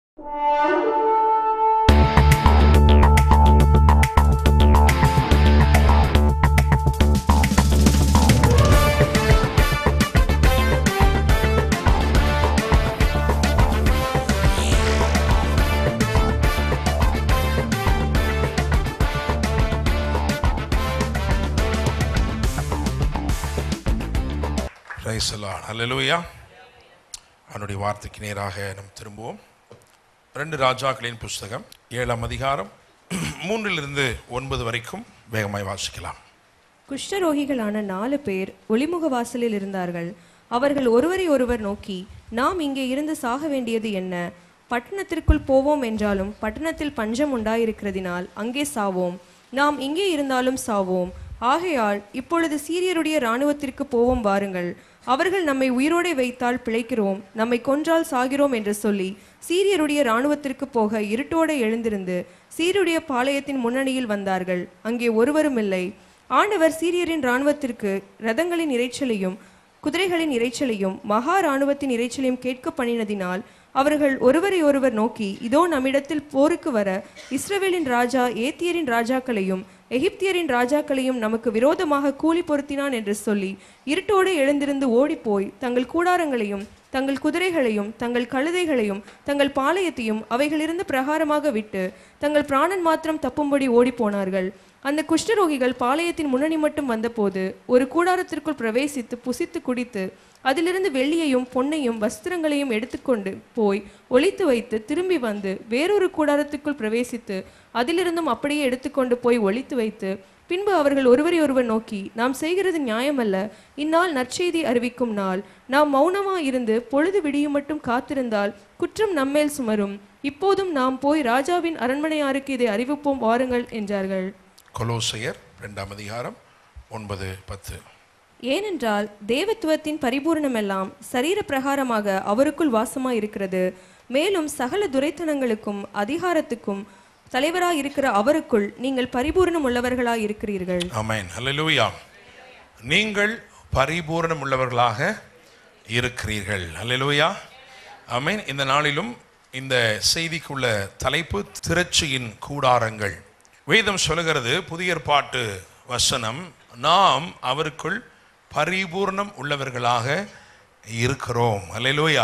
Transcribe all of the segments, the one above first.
பிரைசலான் அல்லேலூயா அவனுடைய வார்த்தைக்கு நேராக நாம் திரும்புவோம் ரெண்டு ராஜாக்களின் புஸ்தகம் ஏழாம் அதிகாரம் மூன்றிலிருந்து ஒன்பது வரைக்கும் வேகமாய் வாசிக்கலாம் குஷ்டரோகிகளான நாலு பேர் ஒளிமுக வாசலில் இருந்தார்கள் அவர்கள் ஒருவரை ஒருவர் நோக்கி நாம் இங்கே இருந்து சாக வேண்டியது என்ன பட்டணத்திற்குள் போவோம் என்றாலும் பட்டணத்தில் பஞ்சம் உண்டாயிருக்கிறதினால் அங்கே சாவோம் நாம் இங்கே இருந்தாலும் சாவோம் ஆகையால் இப்பொழுது சீரியருடைய இராணுவத்திற்கு போவோம் வாருங்கள் அவர்கள் நம்மை உயிரோடே வைத்தால் பிழைக்கிறோம் நம்மை கொன்றால் சாகிறோம் என்று சொல்லி சீரியருடைய இராணுவத்திற்கு போக இருட்டோടെ எழுந்திருந்து சீருடைய பாளையத்தின் முன்னணியில் வந்தார்கள் அங்கே ஒருவரும் இல்லை ஆண்டவர் சீரியரின் இராணுவத்திற்கு ரதங்களின் இரைச்சலையும் குதிரைகளின் இரைச்சலையும் மகா இராணுவத்தின் இரைச்சலையும் கேட்க பண்ணினதினால் அவர்கள் ஒருவரை ஒருவர் நோக்கி இதோ நம்மிடத்தில் போருக்கு வர இஸ்ரவேலின் ராஜா ஏத்தியரின் ராஜாக்களையும் எகிப்தியரின் ராஜாக்களையும் நமக்கு விரோதமாக கூலி பொருத்தினான் என்று சொல்லி இருட்டோடு எழுந்திருந்து ஓடிப்போய் தங்கள் கூடாரங்களையும் தங்கள் குதிரைகளையும் தங்கள் கழுதைகளையும் தங்கள் பாளையத்தையும் அவைகளிருந்து பிரகாரமாக விட்டு தங்கள் பிராணன் மாத்திரம் தப்பும்படி ஓடிப்போனார்கள் அந்த குஷ்டரோகிகள் பாளையத்தின் முன்னணி மட்டும் வந்தபோது ஒரு கூடாரத்திற்குள் பிரவேசித்து புசித்து குடித்து அதிலிருந்து வெள்ளியையும் பொன்னையும் வஸ்திரங்களையும் எடுத்துக்கொண்டு போய் ஒளித்து வைத்து திரும்பி வந்து வேறொரு கூடாரத்துக்குள் பிரவேசித்து அதிலிருந்தும் அப்படியே எடுத்துக்கொண்டு போய் ஒளித்து வைத்து பின்பு அவர்கள் ஒருவரை ஒருவர் நோக்கி நாம் செய்கிறது நியாயமல்ல இந்நாள் நற்செய்தி அறிவிக்கும் நாள் நாம் மௌனமா இருந்து பொழுது விடியும் மட்டும் காத்திருந்தால் குற்றம் நம்மேல் சுமரும் இப்போதும் நாம் போய் ராஜாவின் அரண்மனையாருக்கு இதை அறிவிப்போம் வாருங்கள் என்றார்கள் கொலோசையர் ரெண்டாம் அதிகாரம் ஒன்பது பத்து ஏனென்றால் தேவத்துவத்தின் பரிபூரணமெல்லாம் சரீர பிரகாரமாக அவருக்குள் வாசமாய் இருக்கிறது மேலும் சகல துரைத்தனங்களுக்கும் அதிகாரத்துக்கும் தலைவராய் இருக்கிற அவருக்குள் நீங்கள் பரிபூரணம் உள்ளவர்களாய் இருக்கிறீர்கள் ஆமென் அல்லேலூயா நீங்கள் பரிபூரணம் உள்ளவர்களாக இருக்கிறீர்கள் அல்லேலூயா ஆமென் இந்த நாளிலும் இந்த செய்திக்குள்ள தலைப்பு திரட்சியின் கூடாரங்கள் வேதம் சொல்லுகிறது புதிய ஏற்பாட்டு வசனம் நாம் அவருக்குள் பரிபூர்ணம் உள்ளவர்களாக இருக்கிறோம் அல்லேலூயா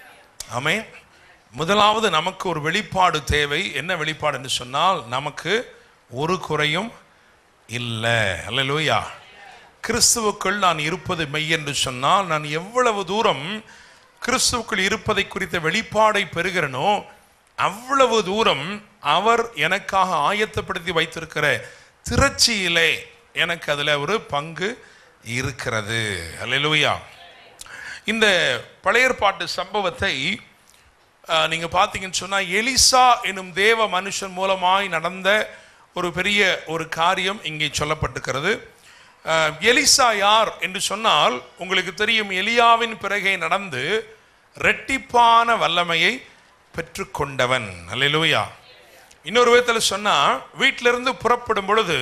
ஆமென் முதலாவது நமக்கு ஒரு வெளிப்பாடு தேவை என்ன வெளிப்பாடு என்று சொன்னால் நமக்கு ஒரு குறையும் இல்லை அல்லேலூயா கிறிஸ்துவுக்குள் நான் இருப்பது மெய் என்று சொன்னால் நான் எவ்வளவு தூரம் கிறிஸ்துவுக்குள் இருப்பதை குறித்த வெளிப்பாடை பெறுகிறனோ அவ்வளவு தூரம் அவர் எனக்காக ஆயத்தப்படுத்தி வைத்திருக்கிற திரட்சியிலே எனக்கு அதில் ஒரு பங்கு இருக்கிறது அல்லேலூயா இந்த பழைய ஏற்பாட்டு சம்பவத்தை அஹ், நீங்க பார்த்தீங்கன்னு சொன்னா எலிசா எனும் தேவ மனுஷன் மூலமாய் நடந்த ஒரு பெரிய ஒரு காரியம் இங்கே சொல்லப்பட்டிருக்கிறது அஹ், எலிசா யார் என்று சொன்னால் உங்களுக்கு தெரியும் எலியாவின் பிறகே நடந்து ரெட்டிப்பான வல்லமையை பெற்றுக்கொண்டவன் அல்லேலூயா இன்னொரு விதத்தில் சொன்னா வீட்டிலிருந்து புறப்படும் பொழுது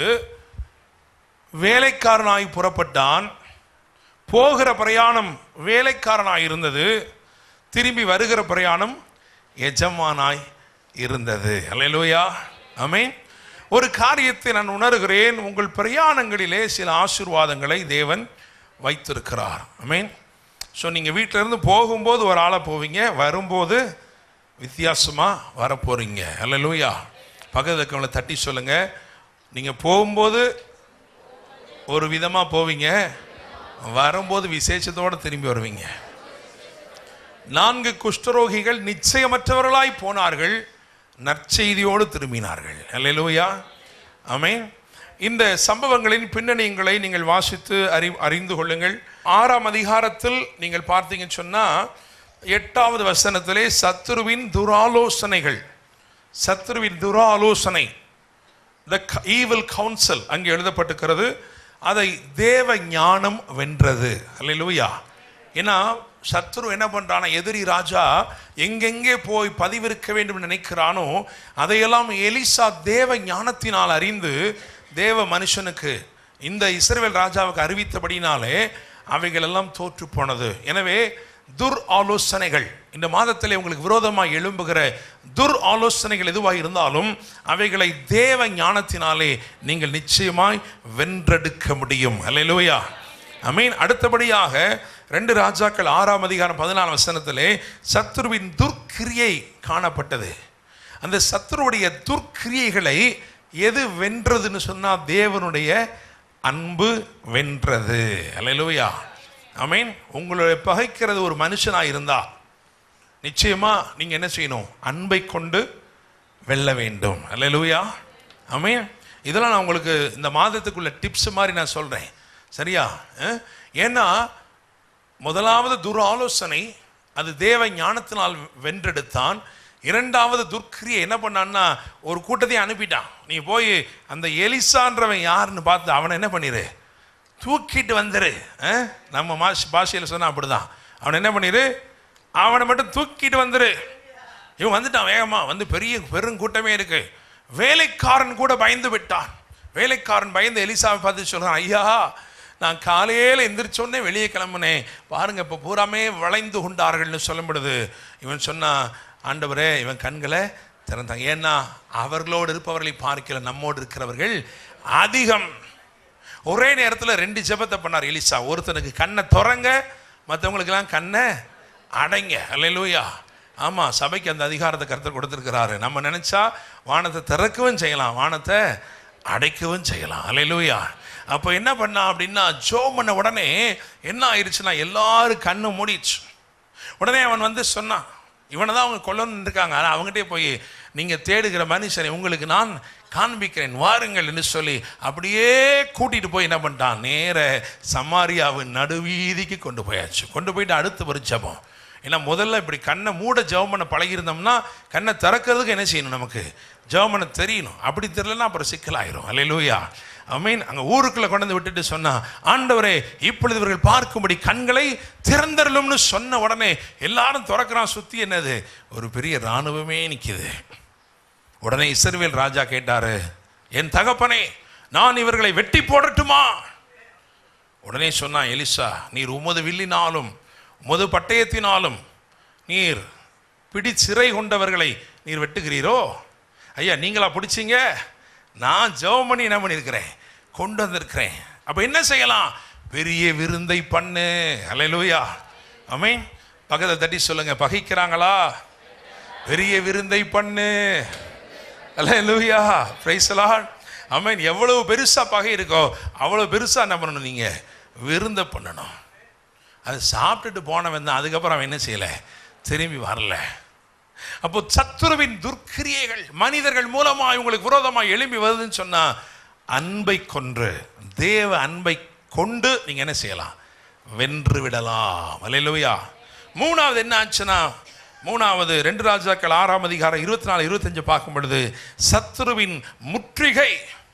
வேலைக்காரனாய் புறப்பட்டான் போகிற பிரயாணம் வேலைக்காரனாய் இருந்தது திரும்பி வருகிற பிரயாணம் எஜமானாய் இருந்தது அல்லேலூயா ஆமென் ஒரு காரியத்தை நான் உணர்கிறேன் உங்கள் பிரயாணங்களிலே சில ஆசீர்வாதங்களை தேவன் வைத்திருக்கிறார் ஆமென் ஸோ நீங்கள் வீட்டில இருந்து போகும்போது ஒரு ஆளை போவீங்க வரும்போது வித்தியாசமா வர போறீங்க அல்லேலூயா பக்கத்துல இருக்கவங்கள தட்டி சொல்லுங்க நீங்க போகும்போது ஒரு விதமா போவீங்க வரும்போது விசேஷத்தோட திரும்பி வருவீங்க நான்கு குஷ்டரோகிகள் நிச்சயமற்றவர்களாய் போனார்கள் நற்செய்தியோடு திரும்பினார்கள் அல்லேலூயா ஆமென் இந்த சம்பவங்களின் பின்னணியங்களை நீங்கள் வாசித்து அறி அறிந்து கொள்ளுங்கள் ஆறாம் அதிகாரத்தில் நீங்கள் பார்த்தீங்கன்னு சொன்னா எட்டாவது வசனத்திலே சத்துருவின் துராலோசனைகள் சத்துருவின் துராலோசனை த ஈவில் கவுன்சில் அங்கே எழுதப்பட்டிருக்கிறது அதை தேவ ஞானம் வென்றது அல்லேலூயா ஏன்னா சத்ரு என்ன பண்றானா எதிரி ராஜா எங்கெங்கே போய் பதிவிருக்க வேண்டும் என்று நினைக்கிறானோ அதையெல்லாம் எலிசா தேவ ஞானத்தினால் அறிந்து தேவ மனுஷனுக்கு இந்த இஸ்ரவேல் ராஜாவுக்கு அறிவித்தபடினாலே அவைகள் எல்லாம் தோற்று போனது எனவே துர் ஆலோசனைகள் இந்த மாதத்திலே உங்களுக்கு விரோதமாக எழும்புகிற துர் ஆலோசனைகள் எதுவாக இருந்தாலும் அவைகளை தேவ ஞானத்தினாலே நீங்கள் நிச்சயமாய் வென்றெடுக்க முடியும் அல்லேலூயா அமீன் அடுத்தபடியாக ரெண்டு ராஜாக்கள் ஆறாம் அதிகாரம் பதினாலாம் வசனத்திலே சத்துருவின் துர்க்கிரியை காணப்பட்டது அந்த சத்துருவுடைய துர்க்கிரியைகளை எது வென்றதுன்னு சொன்னா தேவனுடைய அன்பு வென்றது அல்லேலூயா அமீன் உங்களுடைய பகைக்கிறது ஒரு மனுஷனாக இருந்தா நிச்சயமா நீங்க என்ன செய்யணும் அன்பை கொண்டு வெல்ல வேண்டும் அல்லேலூயா அமீன் இதெல்லாம் நான் உங்களுக்கு இந்த மாதத்துக்குள்ள டிப்ஸ் மாதிரி நான் சொல்றேன் சரியா அஹ்? ஏன்னா முதலாவது துர் ஆலோசனை அது தேவ ஞானத்தினால் வென்றெடுத்தான் இரண்டாவது துர்க்கிரியை என்ன பண்ணான்னா ஒரு கூட்டத்தையும் அனுப்பிட்டான் நீ போய் அந்த எலிசான்றவன் யாருன்னு பார்த்து அவனை என்ன பண்ணிரு தூக்கிட்டு வந்துரு அஹ்? நம்ம மாஷ் பாஷையில் சொன்னா அப்படிதான் அவனை என்ன பண்ணிரு அவனை மட்டும் தூக்கிட்டு வந்துரு இவன் வந்துட்டான் வேகமா வந்து பெரிய பெருங்கூட்டமே இருக்கு வேலைக்காரன் கூட பயந்து விட்டான் வேலைக்காரன் பயந்து எலிசாவை பார்த்து சொல்றான் ஐயா நான் காலையில் எந்திரிச்சோடனே வெளியே கிளம்புனேன் பாருங்க இப்போ பூராமே வளைந்து கொண்டார்கள்னு சொல்லப்படுது இவன் சொன்னா ஆண்டவரே இவன் கண்களை திறந்தாங்க ஏன்னா அவர்களோடு இருப்பவர்களை பார்க்கல நம்மோடு இருக்கிறவர்கள் அதிகம் ஒரே நேரத்தில் ரெண்டு ஜெபத்தை பண்ணார் எலிசா ஒருத்தனுக்கு கண்ணை திறங்க மற்றவங்களுக்கெல்லாம் கண்ணை அடைங்க அல்லேலூயா ஆமாம் சபைக்கு அந்த அதிகாரத்தை கருத்து கொடுத்துருக்கிறாரு நம்ம நினச்சா வானத்தை திறக்கவும் செய்யலாம் வானத்தை அடைக்கவும் செய்யலாம் அல்லேலூயா அப்போ என்ன பண்ணா அப்படின்னா ஜோ பண்ண உடனே என்ன ஆயிடுச்சுன்னா எல்லாரும் கண்ணு மூடிடுச்சு உடனே அவன் வந்து சொன்னான் இவனை தான் அவங்க கொல்லணும்னு இருக்காங்க ஆனால் அவங்ககிட்டே போய் நீங்கள் தேடுகிற மனுஷனை உங்களுக்கு நான் காண்பிக்கிறேன் வாருங்கள் என்று சொல்லி அப்படியே கூட்டிட்டு போய் என்ன பண்ணிட்டான் நேர சமாரியாவின் நடுவீதிக்கு கொண்டு போயாச்சு கொண்டு போயிட்டு அடுத்து ஒரு ஜெபம் ஏன்னா முதல்ல இப்படி கண்ணை மூட ஜெபம் பண்ண பழகியிருந்தோம்னா கண்ணை திறக்கிறதுக்கு என்ன செய்யணும் நமக்கு ஜெபம் பண்ண தெரியணும் அப்படி தெரியலன்னா அப்புறம் சிக்கலாயிரும் அல்லேலூயா மீன் அங்கே ஊருக்குள்ளே கொண்டு வந்து விட்டுட்டு சொன்னா ஆண்டவரே இப்பொழுது இவர்கள் பார்க்கும்படி கண்களை திறந்தரலும்னு சொன்ன உடனே எல்லாரும் திறக்கிறான் சுற்றி என்னது ஒரு பெரிய இராணுவமே நிற்கிது உடனே இஸ்ரவேல் ராஜா கேட்டாரு என் தகப்பனே நான் இவர்களை வெட்டி போடட்டுமா உடனே சொன்னான் எலிசா நீர் உமது வில்லினாலும் உமது பட்டயத்தினாலும் நீர் பிடி சிறை கொண்டவர்களை நீர் வெட்டுகிறீரோ ஐயா நீங்களா பிடிச்சீங்க நான் ஜெபம் பண்ணி என்ன பண்ணியிருக்கிறேன் கொண்டு வந்திருக்கிறேன் அப்போ என்ன செய்யலாம் பெரிய விருந்தை பண்ணு அல்லேலூயா அமீன் பக்கத்தை தட்டி சொல்லுங்க பகைக்கிறாங்களா பெரிய விருந்தை பண்ணு அல்லேலூயா பிரைஸ் லார்ட் அமீன் எவ்வளவு பெருசா பகை இருக்கோ அவ்வளவு பெருசா என்ன பண்ணணும் நீங்க விருந்தை பண்ணணும் அது சாப்பிட்டுட்டு போனவன் தான் அதுக்கப்புறம் அவன் என்ன செய்யல திரும்பி வரல அப்போ சத்துருவின் துர்க்கிரியைகள் மனிதர்கள் மூலமா இவங்களுக்கு விரோதமாக எழும்பி வருதுன்னு சொன்னா அன்பை கொன்று தேவ அன்பை கொண்டு நீங்க என்ன செய்யலாம் வென்று விடலாம் அல்லேலூயா மூணாவது என்ன ஆச்சுன்னா மூணாவது ரெண்டு ராஜாக்கள் ஆறாம் அதிகாரம் இருபத்தி நாலு இருபத்தஞ்சு பார்க்கும் பொழுது சத்துருவின் முற்றுகை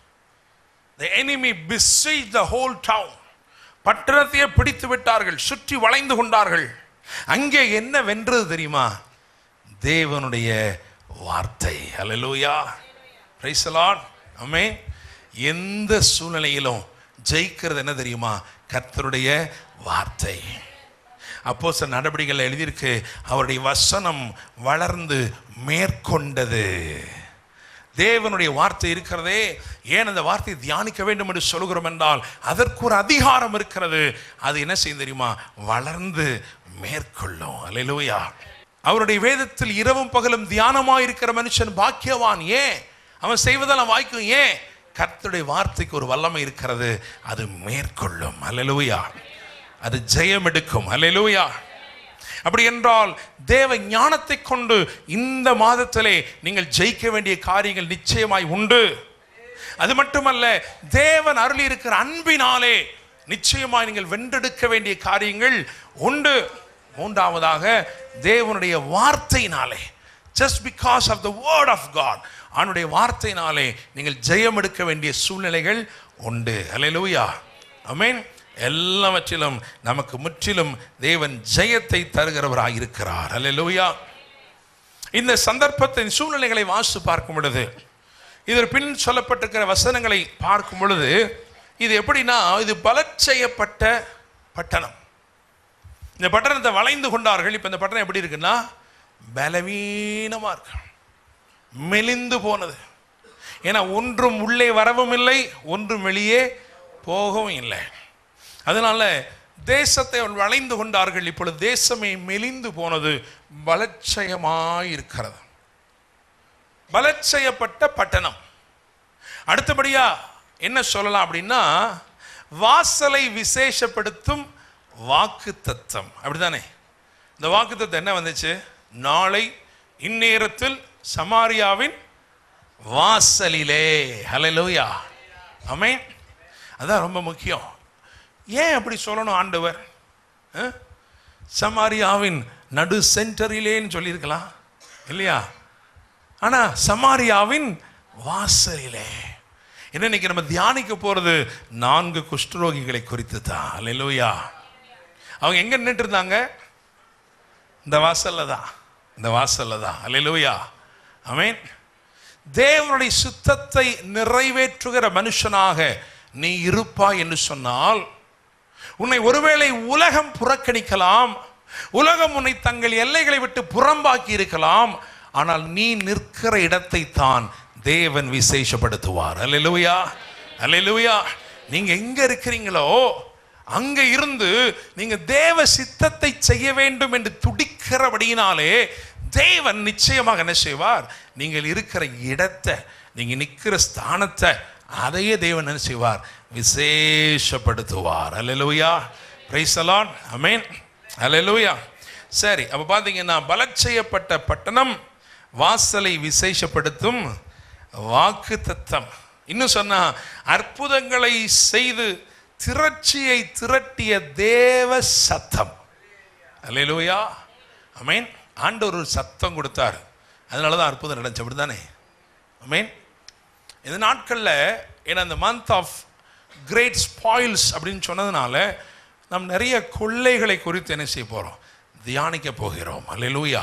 the enemy besieged the whole town பட்டணத்தையே பிடித்து விட்டார்கள் சுற்றி வளைந்து கொண்டார்கள் அங்கே என்ன வென்றது தெரியுமா தேவனுடைய வார்த்தை அல்லேலூயா பிரைஸ் லார்ட் ஆமே எந்த சூழ்நிலையிலும் ஜெயிக்கிறது என்ன தெரியுமா கர்த்தருடைய வார்த்தை அப்போ சில நடவடிக்கைகள் எழுதியிருக்கு அவருடைய வசனம் வளர்ந்து மேற்கொண்டது தேவனுடைய வார்த்தை இருக்கிறதே ஏன் அந்த வார்த்தையை தியானிக்க வேண்டும் என்று சொல்கிறோம் என்றால் அதற்கு ஒரு அதிகாரம் இருக்கிறது அது என்ன செய்யும் தெரியுமா வளர்ந்து மேற்கொள்ளும் அல்லேலூயா அவருடைய வேதத்தில் இரவும் பகலும் தியானமாக இருக்கிற மனுஷன் பாக்கியவான் ஏன் அவன் செய்வதெல்லாம் வாய்க்கும் ஏன் கர்த்தருடைய வார்த்தைக்கு ஒரு வல்லமை இருக்கிறது அது மேற்கொள்ளும் அல்லேலூயா அது ஜெயம் எடுக்கும் அல்லேலூயா அப்படி என்றால் தேவ ஞானத்தை கொண்டு இந்த மாதத்திலே நீங்கள் ஜெயிக்க வேண்டிய காரியங்கள் நிச்சயமாய் உண்டு அது மட்டுமல்ல தேவன் அருளி இருக்கிற அன்பினாலே நிச்சயமாய் நீங்கள் வென்றெடுக்க வேண்டிய காரியங்கள் உண்டு மூன்றாவதாக தேவனுடைய வார்த்தையினாலே just because of the word of God அவனுடைய வார்த்தையினாலே நீங்கள் ஜெயம் எடுக்க வேண்டிய சூழ்நிலைகள் உண்டு அல்லேலூயா அமேன் எல்லாவற்றிலும் நமக்கு முற்றிலும் தேவன் ஜெயத்தை தருகிறவராக இருக்கிறார் அல்லேலூயா இந்த சந்தர்ப்பத்தின் சூழ்நிலைகளை வாசித்து பார்க்கும் பொழுது இதில் பின் சொல்லப்பட்டிருக்கிற வசனங்களை பார்க்கும் பொழுது இது எப்படின்னா இது பலச் செய்யப்பட்ட பட்டணம் இந்த பட்டணத்தை வளைந்து கொண்டார்கள் இப்போ இந்த பட்டணம் எப்படி இருக்குன்னா பலவீனமாக இருக்கு மெலிந்து போனது ஏன்னா ஒன்றும் உள்ளே வரவும் இல்லை ஒன்றும் வெளியே போகவும் இல்லை அதனால தேசத்தை அவர்கள் வளைந்து கொண்டார்கள் இப்பொழுது தேசமே மெலிந்து போனது பலட்சயமாயிருக்கிறது பலட்சயப்பட்ட பட்டணம் அடுத்தபடியா என்ன சொல்லலாம் அப்படின்னா வாசலை விசேஷப்படுத்தும் வாக்கு தத்தம் அப்படிதானே இந்த வாக்கு தத்தம் என்ன வந்துச்சு நாளை இந்நேரத்தில் சமாரியாவின் வாசலிலே ஹalleluya ஆமென் அதான் ரொம்ப முக்கியம் ஏன் அப்படி சொல்லணும் ஆண்டவர் அஹ்? சமாரியாவின் நடு சென்டரிலேன்னு சொல்லியிருக்கலாம் இல்லையா ஆனா சமாரியாவின் வாசலிலே என்ன இன்னைக்கு நம்ம தியானிக்க போறது நான்கு குஷ்டரோகிகளை குறித்து தான் அல்லேலூயா அவங்க எங்க நின்றுட்டு இருந்தாங்க இந்த வாசல்ல தான் இந்த வாசல்ல தான் அல்லேலூயா ஆமென் தேவனுடைய சுத்தத்தை நிறைவேற்றுகிற மனுஷனாக நீ இருப்பாய் என்று சொன்னால் உன்னை ஒருவேளை உலகம் புறக்கணிக்கலாம் உலகம் உன்னை தங்கள் எல்லைகளை விட்டு புறம்பாக்கி இருக்கலாம் ஆனால் நீ நிற்கிற இடத்தை தான் தேவன் விசேஷப்படுத்துவார் அல்லேலூயா அல்லேலூயா நீங்க எங்க இருக்கிறீங்களோ அங்க இருந்து நீங்க தேவ சித்தத்தை செய்ய வேண்டும் என்று துடிக்கிறபடியினாலே தேவன் நிச்சயமாக என்ன செய்வார் நீங்கள் இருக்கிற இடத்தை நீங்க நிற்கிற ஸ்தானத்தை அதையே தேவன் என்ன செய்வார் விசேஷப்படுத்துவார் அல்லேலூயா பிரைஸ் அலான் அமேன் அல்லேலூயா சரி அப்ப பாத்தீங்கன்னா பலச் செய்யப்பட்ட பட்டணம் வாசலை விசேஷப்படுத்தும் வாக்கு தத்தம் இன்னும் சொன்னா அற்புதங்களை செய்து திரட்சியை திரட்டிய தேவ சத்தம் அல்லேலூயா அமேன் ஆண்டவர் ஒரு சத்தம் கொடுத்தார் அதனால தான் அற்புதம் நடந்துச்சு அப்படிதானே அமேன் இந்த நாட்களில் ஏன்னா இந்த மந்த் ஆஃப் கிரேட் ஸ்பாயில்ஸ் அப்படின்னு சொன்னதுனால நாம் நிறைய கொள்ளைகளை குறித்து என்ன செய்ய போகிறோம் தியானிக்க போகிறோம் அல்லேலூயா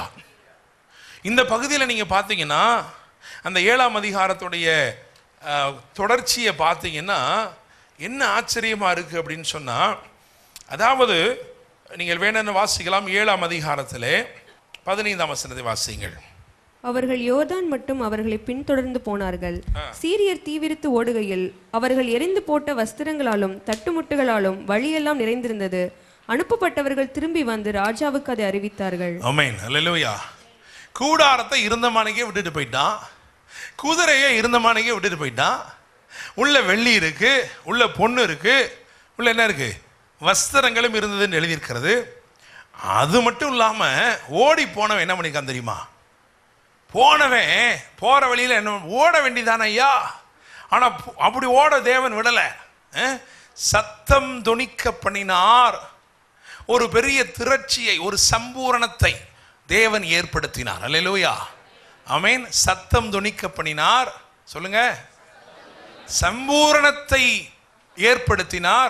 இந்த பகுதியில் நீங்கள் பார்த்தீங்கன்னா அந்த ஏழாம் அதிகாரத்துடைய அஹ், தொடர்ச்சியை பார்த்தீங்கன்னா என்ன ஆச்சரியமாக இருக்குது அப்படின்னு சொன்னால் அதாவது நீங்கள் வேணும்னு வாசிக்கலாம் ஏழாம் அதிகாரத்திலே பதினைந்தாம் வசனத்தை வாசிங்கள் அவர்கள் யோர்தான் மட்டும் அவர்களை பின்தொடர்ந்து போனார்கள் சீரியர் தீவிரித்து ஓடுகையில் அவர்கள் எரிந்து போட்ட வஸ்திரங்களாலும் தட்டுமுட்டுகளாலும் வழியெல்லாம் நிறைந்திருந்தது அனுப்பப்பட்டவர்கள் திரும்பி வந்து ராஜாவுக்கு அதை அறிவித்தார்கள் அமேன் அல்லேலூயா கூடாரத்தை இருந்தமானிக்கே விட்டுட்டு போயிட்டான் குதிரையை இருந்தமானிக்கே விட்டுட்டு போயிட்டான் உள்ள வெள்ளி இருக்கு உள்ள பொண்ணு இருக்கு உள்ள என்ன இருக்கு வஸ்திரங்களும் இருந்ததுன்னு எழுதியிருக்கிறது அது மட்டும் இல்லாம ஓடி போனவன் என்ன பண்ணிக்கான் தெரியுமா போனவன் போற வழியில என்ன ஓட வேண்டியதான ஐயா ஆனா பு- அப்படி ஓட தேவன் விடல அஹ்? சத்தம் தொனிக்க பண்ணினார் ஒரு பெரிய திரட்சியை ஒரு சம்பூரணத்தை தேவன் ஏற்படுத்தினார் அல்லேலூயா ஆமென் சத்தம் தொனிக்க பண்ணினார் சொல்லுங்க சம்பூரணத்தை ஏற்படுத்தினார்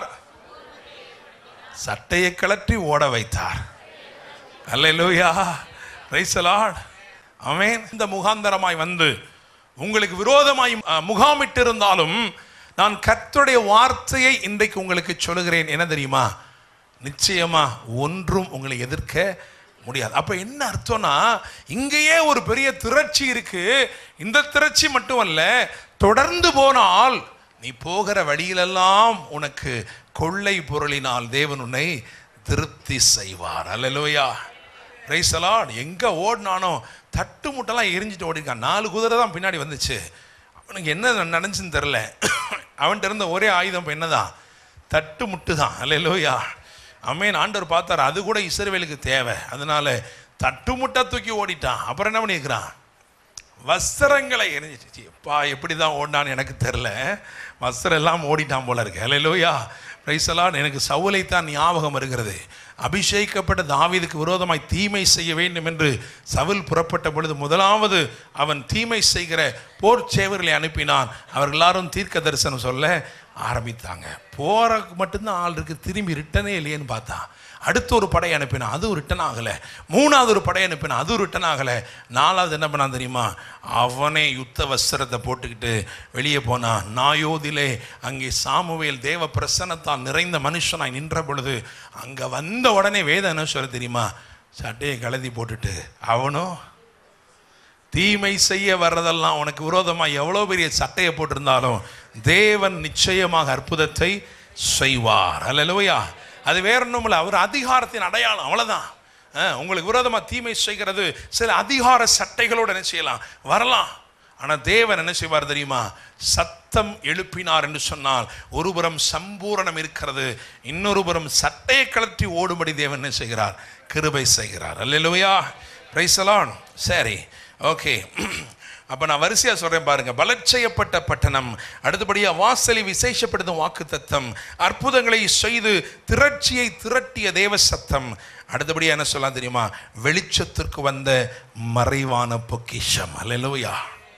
சட்டையை கழற்றி ஓட வைத்தார் அல்லேலூயா பிரைஸ் தி லார்ட் ஆமென் இந்த முகாந்தரமாய் வந்து உங்களுக்கு விரோதமாய் அஹ், முகாமிட்டிருந்தாலும் நான் கர்த்தருடைய வார்த்தையை இன்றைக்கு உங்களுக்கு சொல்லுகிறேன் என்ன தெரியுமா நிச்சயமா ஒன்றும் உங்களை எதிர்க்க முடியாது அப்ப என்ன அர்த்தம்னா இங்கேயே ஒரு பெரிய திரட்சி இருக்கு இந்த திரட்சி மட்டும் அல்ல தொடர்ந்து போனால் நீ போகிற வழியிலெல்லாம் உனக்கு கொள்ளை பொருளினால் தேவன் உன்னை திருப்தி செய்வார் அல்லேலூயா பிரைஸ் அலாட் எங்கே ஓடினானோ தட்டு முட்டெல்லாம் எரிஞ்சிட்டு ஓடிருக்கான் நாலு குதிரை தான் பின்னாடி வந்துச்சு அவனுக்கு என்ன நடந்துச்சுன்னு தெரில அவன்கிட்ட இருந்த ஒரே ஆயுதம் இப்போ என்னதான் தட்டு முட்டு தான் அல்லேலூயா அம்மேன் ஆண்டவர் பார்த்தார் அது கூட இஸ்ரவேலுக்கு தேவை அதனால தட்டு முட்டை தூக்கி ஓடிட்டான் அப்புறம் என்ன பண்ணியிருக்கிறான் வஸ்திரங்களை எரிஞ்சிச்சு அப்பா எப்படி தான் ஓடினான்னு எனக்கு தெரில வஸ்திரம் எல்லாம் ஓடிட்டான் போல இருக்கு ஹalleluya பிரைஸ் எல்லாம் எனக்கு சவுலை தான் ஞாபகம் வருகிறது அபிஷேகிக்கப்பட்ட தாவீதுக்கு விரோதமாய் தீமை செய்ய வேண்டும் என்று சவுல் புறப்பட்ட பொழுது முதலாவது அவன் தீமை செய்கிற போர் சேவர்களை அனுப்பினான் அவர்கள் எல்லாரும் தீர்க்க தரிசனம் சொல்ல ஆரம்பித்தாங்க போறக்கு மட்டும்தான் ஆள் இருக்கு திரும்பி ரிட்டனே இல்லையேன்னு பார்த்தா அடுத்த ஒரு படை அனுப்பினான் அதுவும் ரிட்டன் ஆகலை மூணாவது ஒரு படை அனுப்பினான் அதுவும் ரிட்டன் ஆகலை நாலாவது என்ன பண்ணான் தெரியுமா அவனே யுத்த வஸ்திரத்தை போட்டுக்கிட்டு வெளியே போனான் நாயோதிலே அங்கே சாமுவேல் தேவ பிரசன்னத்தால் நிறைந்த மனுஷனாய் நின்ற பொழுது அங்கே வந்த உடனே வேதம் என்ன சொல்ல தெரியுமா சட்டையை கலதி போட்டுட்டு அவனும் தீமை செய்ய வர்றதெல்லாம் உனக்கு விரோதமாக எவ்வளோ பெரிய சட்டையை போட்டிருந்தாலும் தேவன் நிச்சயமாக அற்புதத்தை செய்வார் அல்லையா அது வேற ஒன்றும் இல்லை அவர் அதிகாரத்தின் அடையாளம் அவ்வளோதான் அஹ், உங்களுக்கு விரோதமாக தீமை செய்கிறது சில அதிகார சட்டைகளோடு என்ன செய்யலாம் வரலாம் ஆனால் தேவன் என்ன செய்வார் தெரியுமா சத்தம் எழுப்பினார் என்று சொன்னால் ஒருபுறம் சம்பூரணம் இருக்கிறது இன்னொரு புறம் சட்டையை கழற்றி ஓடும்படி தேவன் என்ன செய்கிறார் கிருபை செய்கிறார் அல்லையா பிரைசலான் சரி ஓகே அப்போ நான் வரிசையாக சொல்கிறேன் பாருங்க பலச்செய்யப்பட்ட பட்டணம் அடுத்தபடியாக வாசலை விசேஷப்படுத்தும் வாக்கு தத்தம் அற்புதங்களை செய்து திரட்சியை திரட்டிய தேவ சத்தம் அடுத்தபடியாக என்ன சொல்லலாம் தெரியுமா வெளிச்சத்திற்கு வந்த மறைவான பொக்கிஷம் அல்லையா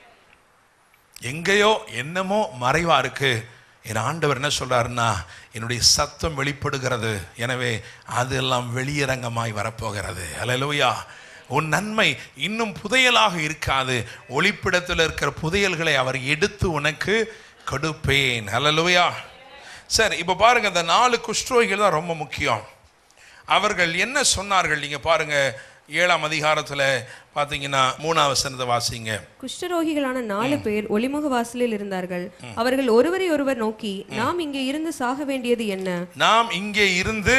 எங்கேயோ என்னமோ மறைவா இருக்கு என் ஆண்டவர் என்ன சொல்றாருன்னா என்னுடைய சத்தம் வெளிப்படுகிறது எனவே அதெல்லாம் வெளியரங்கமாய் வரப்போகிறது அல்லேலூயா உன் நன்மை இன்னும் புதையலாக இருக்காது ஒளிப்பிடத்தில் இருக்கிற புதையல்களை அவர் எடுத்து உனக்கு கொடுப்பேன் அல்லேலூயா சரி இப்போ பாருங்க இந்த நாலு குஷ்டரோகிகள் தான் ரொம்ப முக்கியம் அவர்கள் என்ன சொன்னார்கள் நீங்க பாருங்க ஏழாம் அதிகாரத்துல பார்த்தீங்கன்னா மூணாவது வசனத்தை வாசிங்க குஷ்டரோகிகளான நாலு பேர் ஒளிமுக வாசலில் இருந்தார்கள் அவர்கள் ஒருவரை ஒருவர் நோக்கி நாம் இங்கே இருந்து சாக வேண்டியது என்ன நாம் இங்கே இருந்து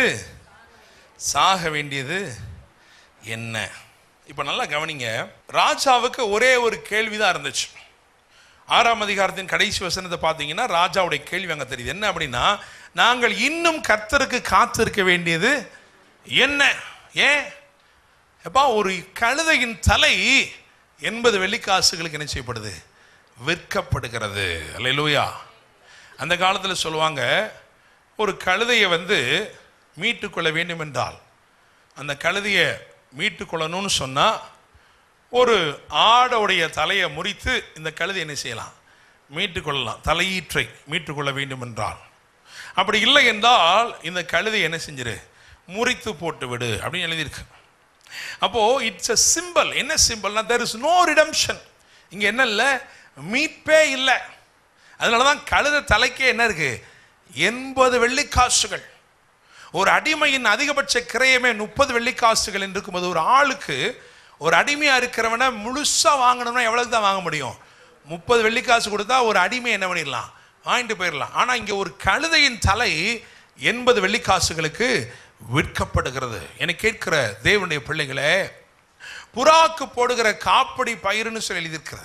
சாக வேண்டியது என்ன இப்போ நல்லா கவனிங்க ராஜாவுக்கு ஒரே ஒரு கேள்விதான் இருந்துச்சு ஆறாம் அதிகாரத்தின் கடைசி வசனத்தை பார்த்தீங்கன்னா ராஜாவுடைய கேள்வி அங்கே தெரியுது என்ன அப்படின்னா நாங்கள் இன்னும் கர்த்தருக்கு காத்திருக்க வேண்டியது என்ன ஏன் எப்பா ஒரு கழுதையின் தலை எண்பது வெள்ளிக்காசுகளுக்கு என்ன செய்யப்படுது விற்கப்படுகிறது அல்லேலூயா அந்த காலத்தில் சொல்லுவாங்க ஒரு கழுதையை வந்து மீட்டுக்கொள்ள வேண்டும் என்றால் அந்த கழுதையை மீட்டுக்கொள்ளணும்னு சொன்னால் ஒரு ஆடோடைய தலையை முறித்து இந்த கழுதை என்ன செய்யலாம் மீட்டுக்கொள்ளலாம் தலையீற்றை மீட்டுக்கொள்ள வேண்டும் என்றால் அப்படி இல்லை என்றால் இந்த கழுதை என்ன செஞ்சிரு முறித்து போட்டு விடு அப்படின்னு எழுதியிருக்கு அப்போ இட்ஸ் a சிம்பிள் என்ன சிம்பிள்னா there இஸ் நோ ரிடம்ஷன் இங்க என்ன இல்லை மீட்பே இல்லை அதனால தான் கழுத தலைக்கே என்ன இருக்கு எண்பது வெள்ளிக்காசுகள் ஒரு அடிமையின் அதிகபட்ச கிரயமே முப்பது வெள்ளிக்காசுகள் என்று இருக்கும்போது ஒரு ஆளுக்கு ஒரு அடிமையா இருக்கிறவனை முழுசா வாங்கணும்னா எவ்வளவுக்கு தான் வாங்க முடியும் முப்பது வெள்ளிக்காசு கொடுத்தா ஒரு அடிமை என்ன பண்ணிடலாம் வாங்கிட்டு போயிடலாம் ஆனா இங்க ஒரு கழுதையின் தலை எண்பது வெள்ளிக்காசுகளுக்கு விற்கப்படுகிறது என கேட்கிற தேவனுடைய பிள்ளைகளே புறாக்கு போடுகிற காப்படி பயிருன்னு சொல்லி எழுதியிருக்கிறது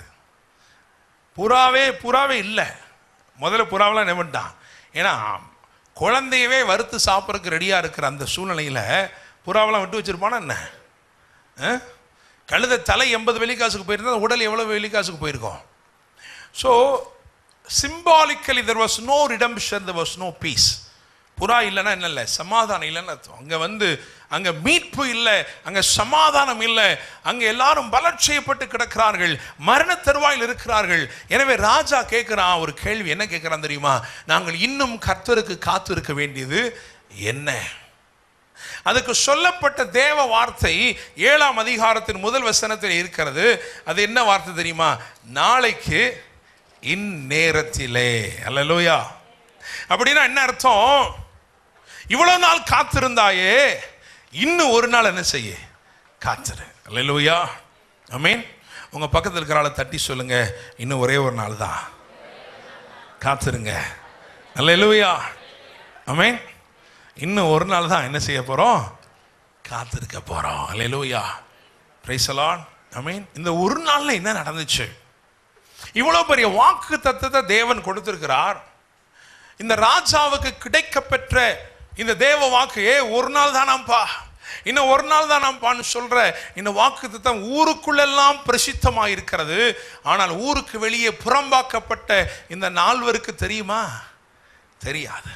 புறாவே புறாவே இல்லை முதல்ல புறாவெல்லாம் என்ன பண்ணிட்டான் ஏன்னா குழந்தையவே வறுத்து சாப்பிட்றதுக்கு ரெடியாக இருக்கிற அந்த சூழ்நிலையில் புறாவெல்லாம் விட்டு வச்சிருப்பானா என்ன ஆ? கழுத தலை எண்பது வெள்ளிக்காசுக்கு போயிருந்தா உடல் எவ்வளோ வெள்ளிக்காசுக்கு போயிருக்கோம் so symbolically there was no redemption there was no peace புறா இல்லைன்னா என்ன இல்லை சமாதானம் இல்லைன்னு அர்த்தம் அங்கே வந்து அங்கே மீட்பு இல்லை அங்கே சமாதானம் இல்லை அங்கே எல்லாரும் பலர் செய்யப்பட்டு கிடக்கிறார்கள் மரண தருவாயில் இருக்கிறார்கள் எனவே ராஜா கேட்குறான் ஒரு கேள்வி என்ன கேட்குறான் தெரியுமா நாங்கள் இன்னும் கர்த்தருக்கு காத்திருக்க வேண்டியது என்ன அதுக்கு சொல்லப்பட்ட தேவ வார்த்தை ஏழாம் அதிகாரத்தின் முதல் வசனத்தில் இருக்கிறது அது என்ன வார்த்தை தெரியுமா நாளைக்கு இந்நேரத்திலே அல்லலோயா அப்படின்னா என்ன அர்த்தம் இவ்வளவு நாள் காத்திருந்தாயே இன்னும் ஒரு நாள் என்ன செய்ய காத்திரு அல்லலோயா அமீன் உங்க பக்கத்தில் இருக்கிற ஆளை தட்டி சொல்லுங்க இன்னும் ஒரே ஒரு நாள் தான் காத்திருங்க அல்லேலூயா அமேன் இன்னும் ஒரு நாள் தான் என்ன செய்ய போறோம் காத்திருக்க போறோம் அல்லேலூயா பிரைஸ் அலாட் அமீன் இந்த ஒரு நாள்ல என்ன நடந்துச்சு இவ்வளவு பெரிய வாக்கு தத்துவத்தை தேவன் கொடுத்திருக்கிறார் இந்த ராஜாவுக்கு கிடைக்கப்பெற்ற இந்த தேவ வாக்கு ஏ ஒரு நாள் தானாம்பா இன்னும் ஒரு நாள் தானாம்பான்னு சொல்ற இந்த வாக்கு தத்தம் ஊருக்குள்ளெல்லாம் பிரசித்தமாக இருக்கிறது ஆனால் ஊருக்கு வெளியே புறம்பாக்கப்பட்ட இந்த நால்வருக்கு தெரியுமா தெரியாது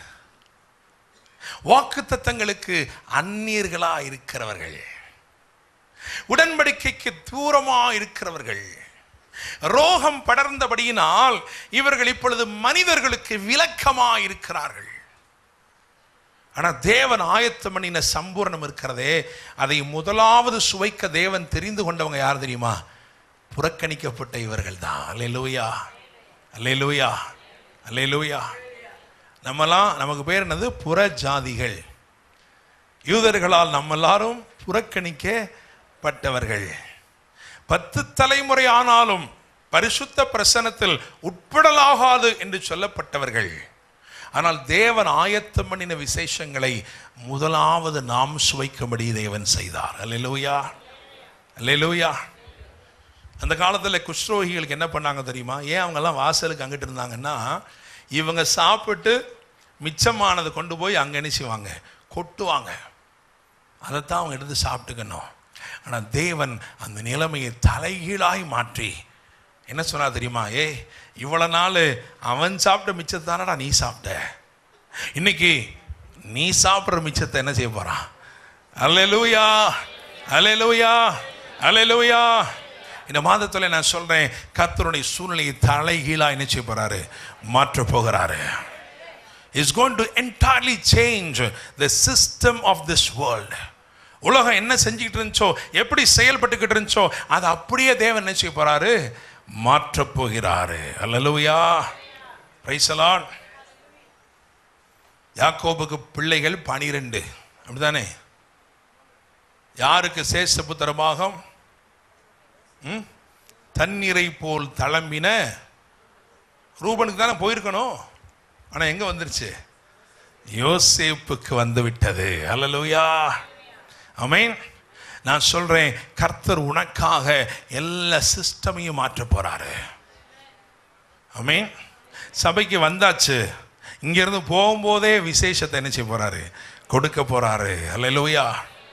வாக்கு தத்தங்களுக்கு அந்நியர்களா இருக்கிறவர்கள் உடன்படிக்கைக்கு தூரமா இருக்கிறவர்கள் ரோகம் படர்ந்தபடியினால் இவர்கள் இப்பொழுது மனிதர்களுக்கு விளக்கமா இருக்கிறார்கள் ஆனால் தேவன் ஆயத்தம் பண்ணின சம்பூர்ணம் இருக்கிறதே அதை முதலாவது சுவைக்க தேவன் தெரிந்து கொண்டவங்க யார் தெரியுமா புறக்கணிக்கப்பட்ட இவர்கள் தான் அல்லேலூயா அல்லேலூயா அல்லேலூயா நம்மலாம் நமக்கு பேர் என்னது புற ஜாதிகள் யூதர்களால் நம்ம எல்லாரும் புறக்கணிக்கப்பட்டவர்கள் பத்து தலைமுறை ஆனாலும் பரிசுத்த பிரசனத்தில் உட்படலாகாது என்று சொல்லப்பட்டவர்கள் ஆனால் தேவன் ஆயத்தம் பண்ணின விசேஷங்களை முதலாவது நாம் சுவைக்கும்படி தேவன் செய்தார் அல்லேலூயா அல்லேலூயா அந்த காலத்தில் குஷ்ரோகிகளுக்கு என்ன பண்ணாங்க தெரியுமா ஏன் அவங்கெல்லாம் வாசலுக்கு அங்கிட்டு இருந்தாங்கன்னா இவங்க சாப்பிட்டு மிச்சமானதை கொண்டு போய் அங்கே என்ன செய்வாங்க கொட்டுவாங்க அதைத்தான் அவங்க எடுத்து சாப்பிட்டுக்கணும் ஆனால் தேவன் அந்த நிலைமையை தலைகீழாய் மாற்றி என்ன சொன்னா தெரியுமா ஏய் இவ்வளோ நாள் அவன் சாப்பிட்ட மிச்சத்தானடா நீ சாப்பிட்ட இன்னைக்கு நீ சாப்பிட்ற மிச்சத்தை என்ன செய்ய போறான் அல்லேலூயா அல்லேலூயா அல்லேலூயா இந்த மாதத்தில் நான் சொல்றேன் கர்த்தருடைய சூழ்நிலையை தலைகீழா என்ன செய்ய போறாரு மாற்ற போகிறாரு is going to entirely change the system of this world உலகம் என்ன செஞ்சுக்கிட்டு இருந்துச்சோ எப்படி செயல்பட்டுக்கிட்டு இருந்துச்சோ அதை அப்படியே தேவன் என்ன செய்ய போறாரு மாற்றப் போகிறாரு அல்லலுயா பிரைசலான் யாக்கோபுக்கு பிள்ளைகள் பனிரெண்டு அப்படிதானே யாருக்கு சேஷ புத்திரமாகும் ம்? தண்ணீரை போல் தளம்பின ரூபனுக்கு தானே போயிருக்கணும் ஆனா எங்க வந்துருச்சு யோசேப்புக்கு வந்து விட்டது அல்லலுயா அமேன் நான் சொல்றேன் கர்த்தர் உனக்காக எல்லா சிஸ்டமையும் மாற்ற போறாரு அமேன் சபைக்கு வந்தாச்சு இங்கிருந்து போகும்போதே விசேஷத்தை என்ன செய்ய போறாரு கொடுக்க போறாரு அல்லலுயா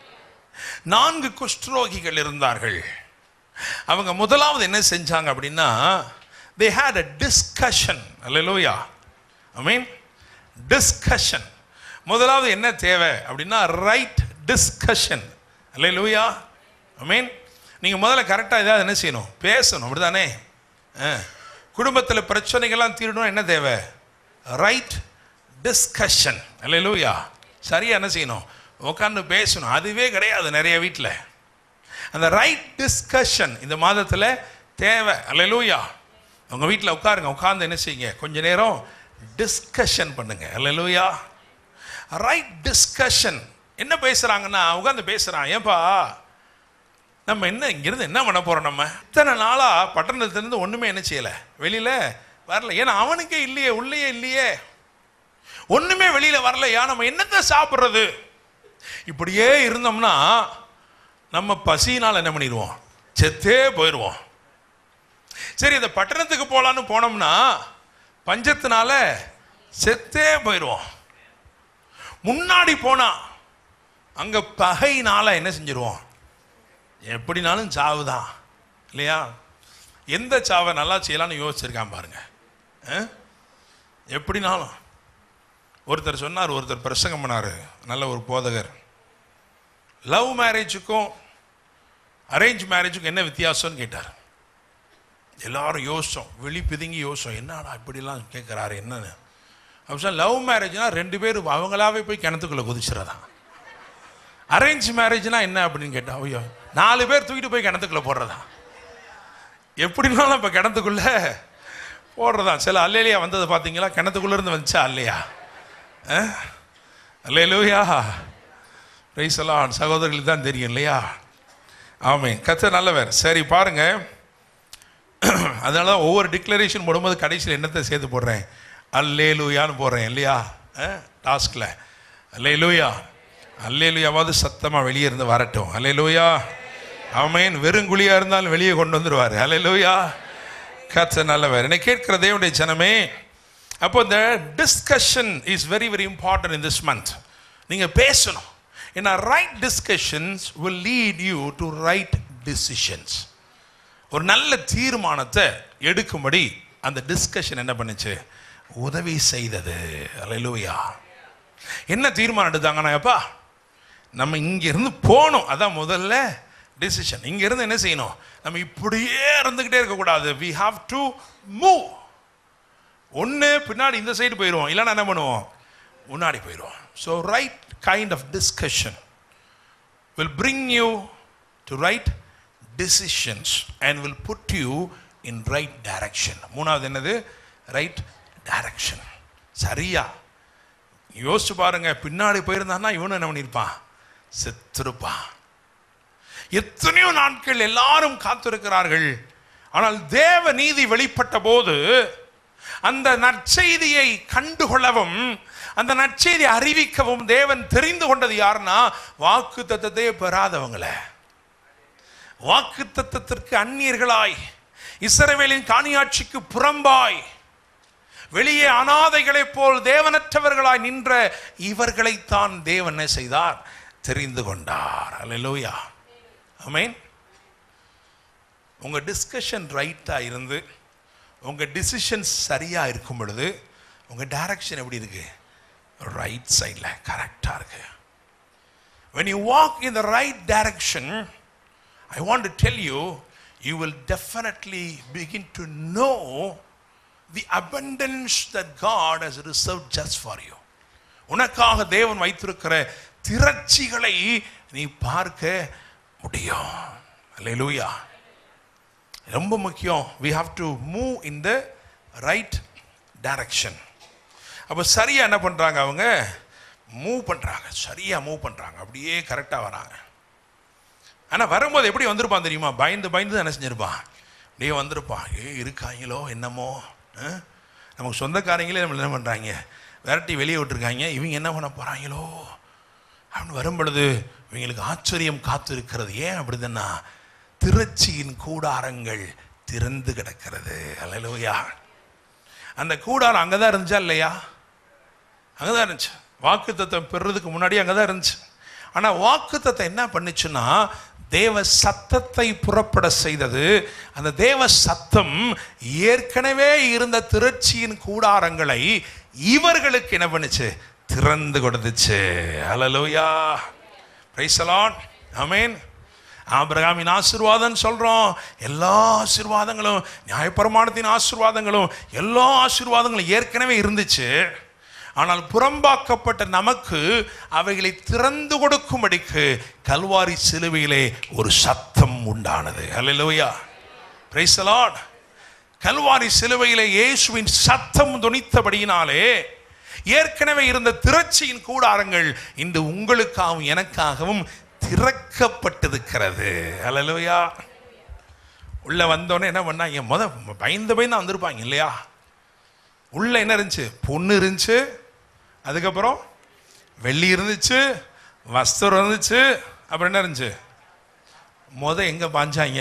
நான்கு குஷ்டரோகிகள் இருந்தார்கள் அவங்க முதலாவது என்ன செஞ்சாங்க அப்படின்னா தே ஹேட் அ டிஸ்கஷன் அல்லேலூயா ஐ மீன் டிஸ்கஷன் முதலாவது என்ன தேவை அப்படின்னா ரைட் டிஸ்கஷன் அல்லேலூயா ஐ மீன் நீங்கள் முதல்ல கரெக்டாக ஏதாவது என்ன செய்யணும் பேசணும் அப்படிதானே குடும்பத்தில் பிரச்சனைகள்லாம் தீரணும் என்ன தேவை ரைட் டிஸ்கஷன் அல்லேலூயா சரியா என்ன செய்யணும் உட்காந்து பேசணும் அதுவே கிடையாது நிறைய வீட்டில் அந்த ரைட் டிஸ்கஷன் இந்த மாதத்தில் தேவை அல்லேலூயா உங்கள் வீட்டில் உட்காருங்க உட்கார்ந்து என்ன செய்யுங்க கொஞ்ச நேரம் டிஸ்கஷன் பண்ணுங்க அல்லேலூயா ரைட் டிஸ்கஷன் என்ன பேசுகிறாங்கன்னா உட்காந்து பேசுகிறான் ஏன்பா நம்ம என்ன இங்கிருந்து என்ன பண்ண போகிறோம் நம்ம இத்தனை நாளாக பட்டணத்துலேருந்து ஒன்றுமே என்ன செய்யலை வெளியில் வரல ஏன்னா அவனுக்கே இல்லையே உள்ளேயே இல்லையே ஒன்றுமே வெளியில் வரலையா நம்ம என்னத்தை சாப்பிட்றது இப்படியே இருந்தோம்னா நம்ம பசியினால் என்ன பண்ணிடுவோம் செத்தே போயிடுவோம் சரி இந்த பட்டணத்துக்கு போகலான்னு போனோம்னா பஞ்சத்தினால செத்தே போயிடுவோம் முன்னாடி போனா அங்க பகையினால என்ன செஞ்சிருவோம் எப்படினாலும் சாவு தான் இல்லையா எந்த சாவை நல்லா செய்யலாம்னு யோசிச்சிருக்கான் பாருங்க அஹ்? எப்படினாலும் ஒருத்தர் சொன்னார் ஒருத்தர் பிரசங்கம் பண்ணாரு நல்ல ஒரு போதகர் லவ் மேரேஜுக்கும் அரேஞ்ச் மேரேஜுக்கும் என்ன வித்தியாசம்னு கேட்டார் எல்லாரும் யோசிச்சோம் வெளி பிதுங்கி யோசிச்சோம் என்னடா இப்படிலாம் கேட்குறாரு என்னன்னு அப்படி லவ் மேரேஜ்னா ரெண்டு பேரும் அவங்களாவே போய் கிணத்துக்குள்ள குதிச்சுறதான் அரேஞ்ச் மேரேஜ்னா என்ன அப்படின்னு கேட்டா ஐயோ நாலு பேர் தூக்கிட்டு போய் கிணத்துக்குள்ள போடுறதா எப்படினாலும் இப்போ கிணத்துக்குள்ள போடுறதா சில அல்லையா வந்தது பார்த்தீங்களா கிணத்துக்குள்ள இருந்து வந்துச்சா அல்லையா அல்லையிலூயா ரைசலான் சகோதரர்களுக்கு தான் தெரியும் இல்லையா ஆமே கத்த நல்லவர் சரி பாருங்க அதனால தான் ஒவ்வொரு டிக்ளரேஷன் போடும்போது கடைசியில் என்னத்தை சேர்த்து போடுறேன் அல்லேலூயான்னு போடுறேன் இல்லையா டாஸ்கில் அல்லேலூயா அல்லேலூயாவது சத்தமாக வெளியே இருந்து வரட்டும் அல்லேலூயா ஆமேன் வெறுங்குழியாக இருந்தாலும் வெளியே கொண்டு வந்துடுவார் அல்லேலூயா கத்த நல்லவர் என்னை கேட்கிற தேவனுடைய ஜனமே அப்போ இந்த discussion is very very important in this month நீங்கள் பேசணும் ஏன்னா right discussions will lead you to right decisions ஒரு நல்ல தீர்மானத்தை எடுக்கும்படி அந்த டிஸ்கஷன் என்ன பண்ணுச்சு உதவி செய்தது அல்லேலூயா என்ன தீர்மானம் எடுத்தாங்கன்னா எப்பா நம்ம இங்கிருந்து போகணும் அதான் முதல்ல டிசிஷன் இங்கிருந்து என்ன செய்யணும் நம்ம இப்படியே இருந்துக்கிட்டே இருக்கக்கூடாது வி ஹாவ் டு மூவ் ஒன்று பின்னாடி இந்த சைடு போயிடுவோம் இல்லைன்னா என்ன பண்ணுவோம் முன்னாடி போயிடுவோம் so right kind of discussion will bring you to right decisions and will put you in right direction மூணாவது என்னது ரைட் டைரக்ஷன் சரியா யோசிச்சு பாருங்க பின்னாடி போயிருந்தான்னா இவனும் என்ன பண்ணியிருப்பான் செத்திருப்பான் எத்தனையோ நாட்கள் எல்லாரும் காத்திருக்கிறார்கள் ஆனால் தேவ நீதி வெளிப்பட்ட போது அந்த நற்செய்தியை கண்டுகொள்ளவும் அந்த நற்செய்தி அறிவிக்கவும் தேவன் தெரிந்து கொண்டது யாருன்னா வாக்கு தத்தத்தையே பெறாதவங்கள வாக்கு தத்தத்திற்கு அந்நியர்களாய் இஸ்ரவேலின் காணியாட்சிக்கு புறம்பாய் வெளியே அனாதைகளைப் போல் தேவனற்றவர்களாய் நின்ற இவர்களைத்தான் தேவன் என்ன செய்தார் தெரிந்து கொண்டார் அல்லேலூயா ஆமென் உங்க டிஸ்கஷன் ரைட்டா இருந்து உங்க டிசிஷன் சரியா இருக்கும் பொழுது உங்க டைரக்ஷன் எப்படி இருக்கு ரைட் சைடில் கரெக்டா இருக்கு when you walk in the right direction i want to tell you you will definitely begin to know the abundance that god has reserved just for you உனக்காக தேவன் வைத்திருக்கிற திரட்சிகளை நீ பார்க்க முடியும் அல்லேலூயா ரொம்ப முக்கியம் we have to move in the right direction அப்போ சரியா என்ன பண்றாங்க அவங்க மூவ் பண்றாங்க சரியா மூவ் பண்றாங்க அப்படியே கரெக்டாக வராங்க ஆனா வரும்போது எப்படி வந்திருப்பான் தெரியுமா பயந்து பயந்து தான் என்ன செஞ்சிருப்பான் அப்படியே வந்திருப்பான் ஏ இருக்காங்களோ என்னமோ ஆ? நமக்கு சொந்தக்காரங்களே நம்மள என்ன பண்றாங்க விரட்டி வெளியே விட்டுருக்காங்க இவங்க என்ன பண்ண போறாங்களோ அப்படின்னு வரும் பொழுது இவங்களுக்கு ஆச்சரியம் காத்து இருக்கிறது ஏன் அப்படிதுன்னா திருச்சியின் கூடாரங்கள் திறந்து கிடக்கிறது அல்லையா அந்த கூடாரம் அங்கே தான் இருந்துச்சா இல்லையா அங்கே தான் இருந்துச்சு வாக்கு தத்தம் பெறுறதுக்கு முன்னாடி அங்கே தான் இருந்துச்சு ஆனால் வாக்கு தத்தம் என்ன பண்ணுச்சுன்னா தேவ சத்தத்தை புறப்பட செய்தது அந்த தேவ சத்தம் ஏற்கனவே இருந்த திருச்சியின் கூடாரங்களை இவர்களுக்கு என்ன பண்ணுச்சு திறந்து கொடுத்துச்சு அலலோயா பிரைசலான் ஆமென் ஆபிரகாமின் ஆசீர்வாதம் சொல்றோம் எல்லா ஆசீர்வாதங்களும் நியாயப்பிரமாணத்தின் ஆசீர்வாதங்களும் எல்லா ஆசீர்வாதங்களும் ஏற்கனவே இருந்துச்சு ஆனால் புறம்பாக்கப்பட்ட நமக்கு அவைகளை திறந்து கொடுக்கும்படிக்கு கல்வாரி சிலுவையிலே ஒரு சத்தம் உண்டானது அல்லேலூயா பிரைஸ் லார்ட் கல்வாரி சிலுவையிலே இயேசுவின் சத்தம் துணித்தபடியினாலே ஏற்கனவே இருந்த திரட்சியின் கூடாரங்கள் இன்று உங்களுக்காகவும் எனக்காகவும் திறக்கப்பட்டிருக்கிறது அல்லேலூயா உள்ள வந்தோடனே என்ன பண்ணாங்க முத பயந்து பயந்து வந்திருப்பாங்க இல்லையா உள்ள என்ன இருந்துச்சு பொண்ணு இருந்துச்சு அதுக்கப்புறம் வெள்ளி இருந்துச்சு வஸ்திரம் இருந்துச்சு அப்புறம் என்ன இருந்துச்சு முத எங்க பாஞ்சாங்க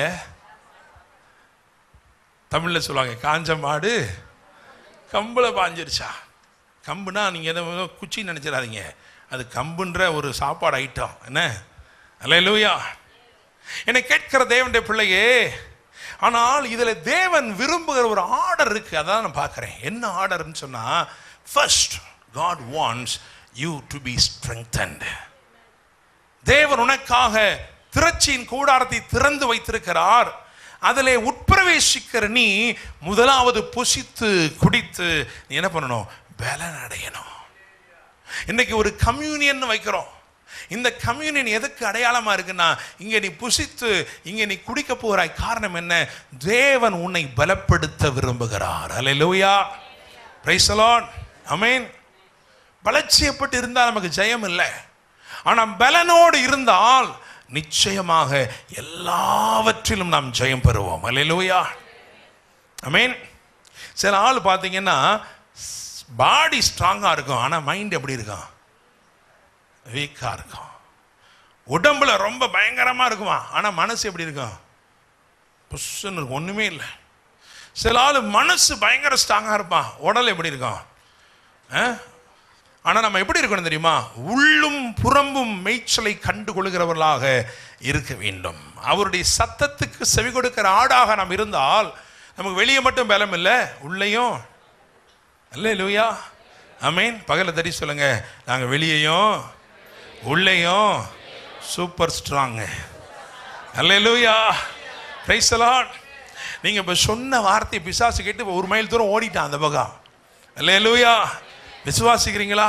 தமிழ்ல சொல்லுவாங்க காஞ்ச மாடு கம்புல பாஞ்சிருச்சா கம்புனா நீங்க எதை குச்சி நினைச்சிடாதீங்க அது கம்புன்ற ஒரு சாப்பாடு ஐட்டம் என்ன அல்லேலூயா என்னை கேட்கிற தேவனுடைய பிள்ளையே ஆனால் இதுல தேவன் விரும்புகிற ஒரு ஆர்டர் இருக்கு அதான் நான் பார்க்கிறேன் என்ன ஆர்டர்னு சொன்னா first God wants you to be strengthened தேவன் உனக்காக திரட்சியின் கூடாரத்தை திறந்து வைத்திருக்கிறார் அதிலே உட்பிரவேசிக்கிற நீ முதலாவது புசித்து குடித்து நீ என்ன பண்ணணும் பலன் அடையணும் இன்னைக்கு ஒரு கம்யூனியன் வைக்கிறோம் இந்த கம்யூனியன் எதுக்கு அடையாளமா இருக்குன்னா இங்க நீ புசித்து இங்க நீ குடிக்க போகிறாய் காரணம் என்ன தேவன் உன்னை பலப்படுத்த விரும்புகிறார் அல்லேலூயா பிரைஸ் லார்ட் ஆமென் பலட்சியப்பட்டு இருந்தால் நமக்கு ஜெயம் இல்லை ஆனால் பலனோடு இருந்தால் நிச்சயமாக எல்லாவற்றிலும் நாம் ஜெயம் பெறுவோம் அல்லேலூயா அமீன் சில ஆள் பார்த்தீங்கன்னா பாடி ஸ்ட்ராங்காக இருக்கும் ஆனால் மைண்ட் எப்படி இருக்கும் வீக்காக இருக்கும் உடம்புல ரொம்ப பயங்கரமாக இருக்குமா ஆனால் மனசு எப்படி இருக்கும் புஷ்ஷுன்னு இருக்கும் ஒன்றுமே இல்லை சில ஆள் மனசு பயங்கர ஸ்ட்ராங்காக இருப்பான் உடல் எப்படி இருக்கும் ஆ? ஆனா நம்ம எப்படி இருக்கணும் தெரியுமா உள்ளும் புறம்பும் மேய்ச்சலை கண்டு கொள்கிறவர்களாக இருக்க வேண்டும் அவருடைய சத்தத்துக்கு செவி கொடுக்கிற ஆடாக நாம் இருந்தால் நமக்கு வெளியே மட்டும் பலம் இல்லை உள்ளேயும் அல்ல லூயா அமீன் பகல தடி சொல்லுங்க நாங்க வெளியேயும் உள்ளேயும் சூப்பர் ஸ்ட்ராங் அல்ல லூயா பிரைஸ் நீங்க இப்ப சொன்ன வார்த்தை பிசாசு கேட்டு ஒரு மைல் தூரம் ஓடிட்டான் அந்த பக்கம் அல்ல லூயா விசுவாசிக்கிறீங்களா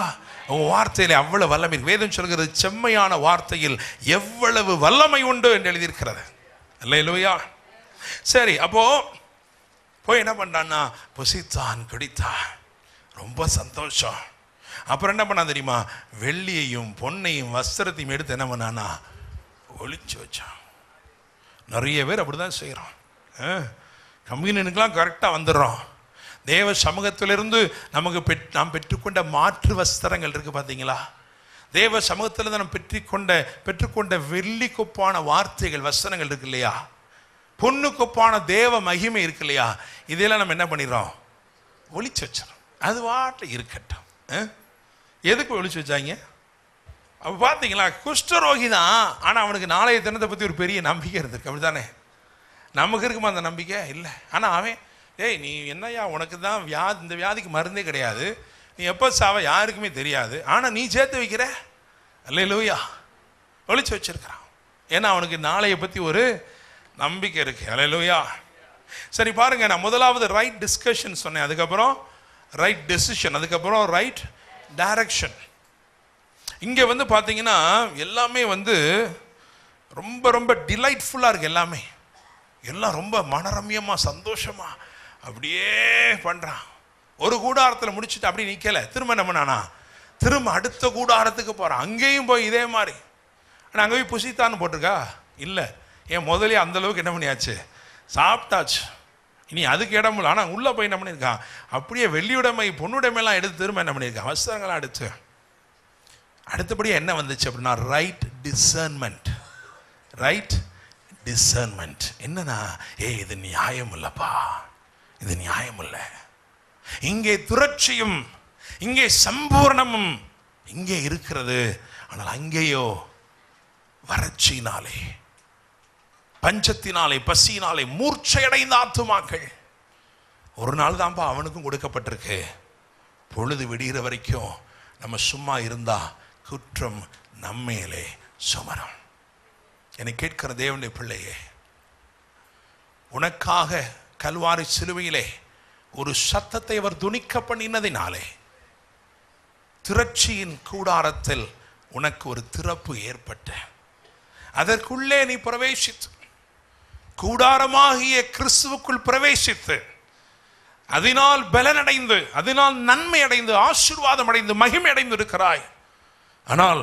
உன் வார்த்தையில அவ்வளவு வல்லமை இருக்கு. வேதம் சொல்கிறது செம்மையான வார்த்தையில் எவ்வளவு வல்லமை உண்டு என்று எழுதியிருக்கிறது அல்லேலூயா சரி அப்போ போய் என்ன பண்ணான்னா புசித்தான் குடித்தான் ரொம்ப சந்தோஷம் அப்புறம் என்ன பண்ணா தெரியுமா வெள்ளியையும் பொன்னையும் வஸ்திரத்தையும் எடுத்து என்ன பண்ணானா ஒளிச்சு வச்சான் நிறைய பேர் அப்படிதான் செய்கிறோம் கம்யூனியனுக்கெல்லாம் கரெக்டாக வந்துடுறோம் தேவ சமூகத்திலிருந்து நமக்கு பெற் நாம் பெற்றுக்கொண்ட மாற்று வஸ்திரங்கள் இருக்கு பார்த்தீங்களா தேவ சமூகத்திலிருந்து நாம் பெற்றுக்கொண்ட பெற்றுக்கொண்ட வெள்ளி கொப்பான வார்த்தைகள் வஸ்திரங்கள் இருக்கு இல்லையா பொண்ணு கொப்பான தேவ மகிமை இருக்கு இல்லையா இதெல்லாம் நம்ம என்ன பண்ணிடுறோம் ஒளிச்சு வச்சிடறோம் அது வாட்டில் இருக்கட்டும் ஆ? எதுக்கு ஒளிச்சு வச்சாங்க அப்போ பார்த்தீங்களா குஷ்டரோகி தான் ஆனால் அவனுக்கு நாளைய தினத்தை பற்றி ஒரு பெரிய நம்பிக்கை இருந்திருக்கு அப்படி தானே நமக்கு இருக்குமா அந்த நம்பிக்கை இல்லை ஆனால் அவன் ஏய் நீ என்னய்யா உனக்கு தான் வியாதி இந்த வியாதிக்கு மருந்தே கிடையாது நீ எப்போ சாவ யாருக்குமே தெரியாது ஆனால் நீ சேர்த்து வைக்கிற அல்ல லூயா ஒளிச்சு வச்சிருக்கிறான் ஏன்னா அவனுக்கு நாளைய பற்றி ஒரு நம்பிக்கை இருக்கு அல்ல லூயா சரி பாருங்க நான் முதலாவது ரைட் டிஸ்கஷன் சொன்னேன் அதுக்கப்புறம் ரைட் டெசிஷன் அதுக்கப்புறம் ரைட் டைரக்ஷன் இங்கே வந்து பார்த்தீங்கன்னா எல்லாமே வந்து ரொம்ப ரொம்ப டிலைட்ஃபுல்லாக இருக்கு எல்லாமே எல்லாம் ரொம்ப மனரம்யமாக சந்தோஷமா அப்படியே பண்ணுறான் ஒரு கூடாரத்தில் முடிச்சுட்டு அப்படியே நிற்கல திரும்ப என்ன பண்ணானா திரும்ப அடுத்த கூடாரத்துக்கு போகிறான் அங்கேயும் போய் இதே மாதிரி ஆனால் அங்கே போய் புசித்தான்னு போட்டிருக்கா இல்லை ஏன் முதலே அந்த அளவுக்கு என்ன பண்ணியாச்சு சாப்பிட்டாச்சு இனி அதுக்கு இடம் இல்லை ஆனால் உள்ளே போய் என்ன பண்ணியிருக்கான் அப்படியே வெள்ளியுடைமை பொண்ணுடைமையெல்லாம் எடுத்து திரும்ப என்ன பண்ணியிருக்கான் வஸ்திரங்கள்லாம் எடுத்து அடுத்தபடியாக என்ன வந்துச்சு அப்படின்னா ரைட் டிசர்ன்மெண்ட் ரைட் டிசர்ன்மெண்ட் என்னன்னா ஏ இது நியாயம் இல்லப்பா இது நியாயம் இல்லை இங்கே துரட்சியும் இங்கே சம்பூர்ணமும் இங்கே இருக்கிறது ஆனால் அங்கேயோ வறட்சியினாலே பஞ்சத்தினாலே பசியினாலே மூர்ச்சையடைந்த ஆத்துமாக்கள் ஒரு நாள் தான்ப்பா அவனுக்கும் கொடுக்கப்பட்டிருக்கு பொழுது விடிகிற வரைக்கும் நம்ம சும்மா இருந்தா குற்றம் நம்மேலே சுமரம் என்னை கேட்கிற தேவனுடைய பிள்ளையே உனக்காக கல்வாரி சிலுவையிலே ஒரு சத்தத்தை அவர் துணிக்க பண்ணினதினாலே திரட்சியின் கூடாரத்தில் உனக்கு ஒரு திறப்பு ஏற்பட்ட அதற்குள்ளே நீ பிரவேசித்து கூடாரமாகிய கிறிஸ்துவுக்குள் பிரவேசித்து அதனால் பலனடைந்து அதனால் நன்மை அடைந்து ஆசீர்வாதம் அடைந்து மகிமை அடைந்து இருக்கிறாய் ஆனால்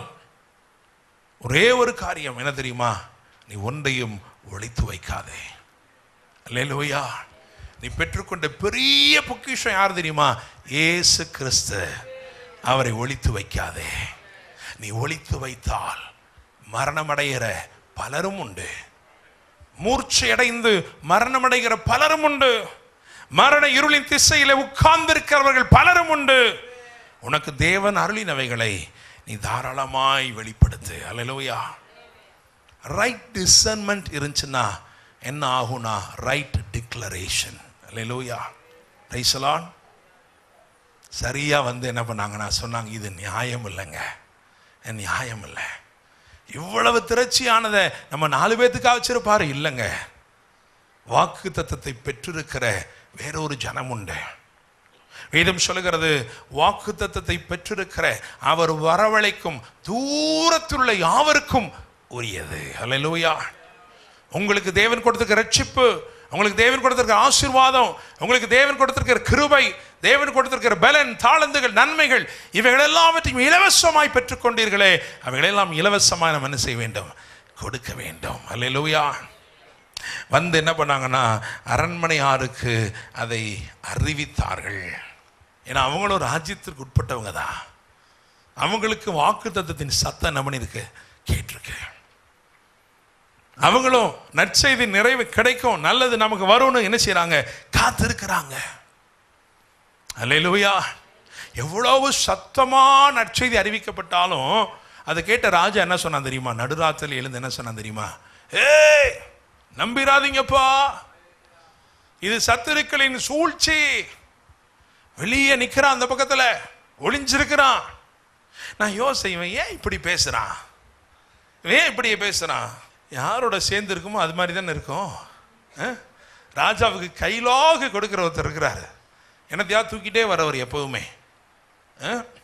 ஒரே ஒரு காரியம் என்ன தெரியுமா நீ ஒன்றையும் ஒழித்து வைக்காதே அல்லேலூயா நீ பெற்றுக்கொண்ட பெரிய பொக்கிஷம் யார் தெரியுமா இயேசு கிறிஸ்து அவரை ஒழித்து வைக்காதே நீ ஒழித்து வைத்தால் மரணமடைகிற பலரும் உண்டு மூர்ச்சையடைந்து மரணமடைகிற பலரும் உண்டு மரண இருளின் திசையில உட்கார்ந்திருக்கிறவர்கள் பலரும் உண்டு உனக்கு தேவன் அருளினவைகளை நீ தாராளமாய் வெளிப்படுத்து அல்லேலூயா ரைட் டிசர்ன்மெண்ட் இருந்துச்சுன்னா என்ன ஆகும்னா ரைட் டிக்ளரேஷன் அல்லேலூயா ரைசலான் சரியா வந்து என்ன பண்ணாங்கன்னா சொன்னாங்க இது நியாயம் இல்லைங்க இது நியாயம் இல்லை இவ்வளவு திரட்சியானதை நம்ம நாலு பேத்துக்காக வச்சிருப்பாரு இல்லைங்க வாக்கு தத்தத்தை பெற்றிருக்கிற வேறொரு ஜனம் உண்டு வேதம் சொல்லுகிறது வாக்கு தத்தத்தை பெற்றிருக்கிற அவர் வரவழைக்கும் தூரத்தில் உள்ள யாவருக்கும் உரியது அல்லேலூயா உங்களுக்கு தேவன் கொடுத்திருக்கிற ரட்சிப்பு உங்களுக்கு தேவன் கொடுத்திருக்கிற ஆசீர்வாதம் உங்களுக்கு தேவன் கொடுத்திருக்கிற கிருபை தேவன் கொடுத்திருக்கிற பலன் தாளந்துகள் நன்மைகள் இவைகள் எல்லாவற்றையும் இலவசமாய் பெற்றுக்கொண்டீர்களே அவைகளெல்லாம் இலவசமாய் நம்ம என்ன செய்ய வேண்டும் கொடுக்க வேண்டும் அல்லேலூயா வந்து என்ன பண்ணாங்கன்னா அரண்மனை ஆறுக்கு அதை அறிவித்தார்கள் ஏன்னா அவங்களும் ராஜ்யத்திற்கு உட்பட்டவங்க தான் அவங்களுக்கு வாக்கு தத்துவத்தின் சத்தம் என்ன பண்ணியிருக்கு கேட்டிருக்கு அவங்களும் நற்செய்தி நிறைவு கிடைக்கும் நல்லது நமக்கு வரும்னு என்ன செய்றாங்க காத்திருக்கிறாங்க அல்லேலூயா எவ்வளவு சத்தமா நற்செய்தி அறிவிக்கப்பட்டாலும் அதை கேட்ட ராஜா என்ன சொன்னான் தெரியுமா நடுராத்திரில் எழுந்து என்ன சொன்னான் தெரியுமா ஏய் நம்பிராதீங்கப்பா இது சத்துருக்களின் சூழ்ச்சி வெளியே நிக்கிறான் அந்த பக்கத்துல ஒளிஞ்சிருக்கிறான் நான் யோசிப்பேன் ஏன் இப்படி பேசுறான் இவன் ஏன் இப்படி பேசுறான் யாரோட சேர்ந்து இருக்குமோ அது மாதிரி தானே இருக்கும் அஹ்? ராஜாவுக்கு கையிலாக கொடுக்கிற ஒருத்தர் இருக்கிறாரு என்னத்தையா தூக்கிட்டே வரவர் எப்பவுமே அஹ்?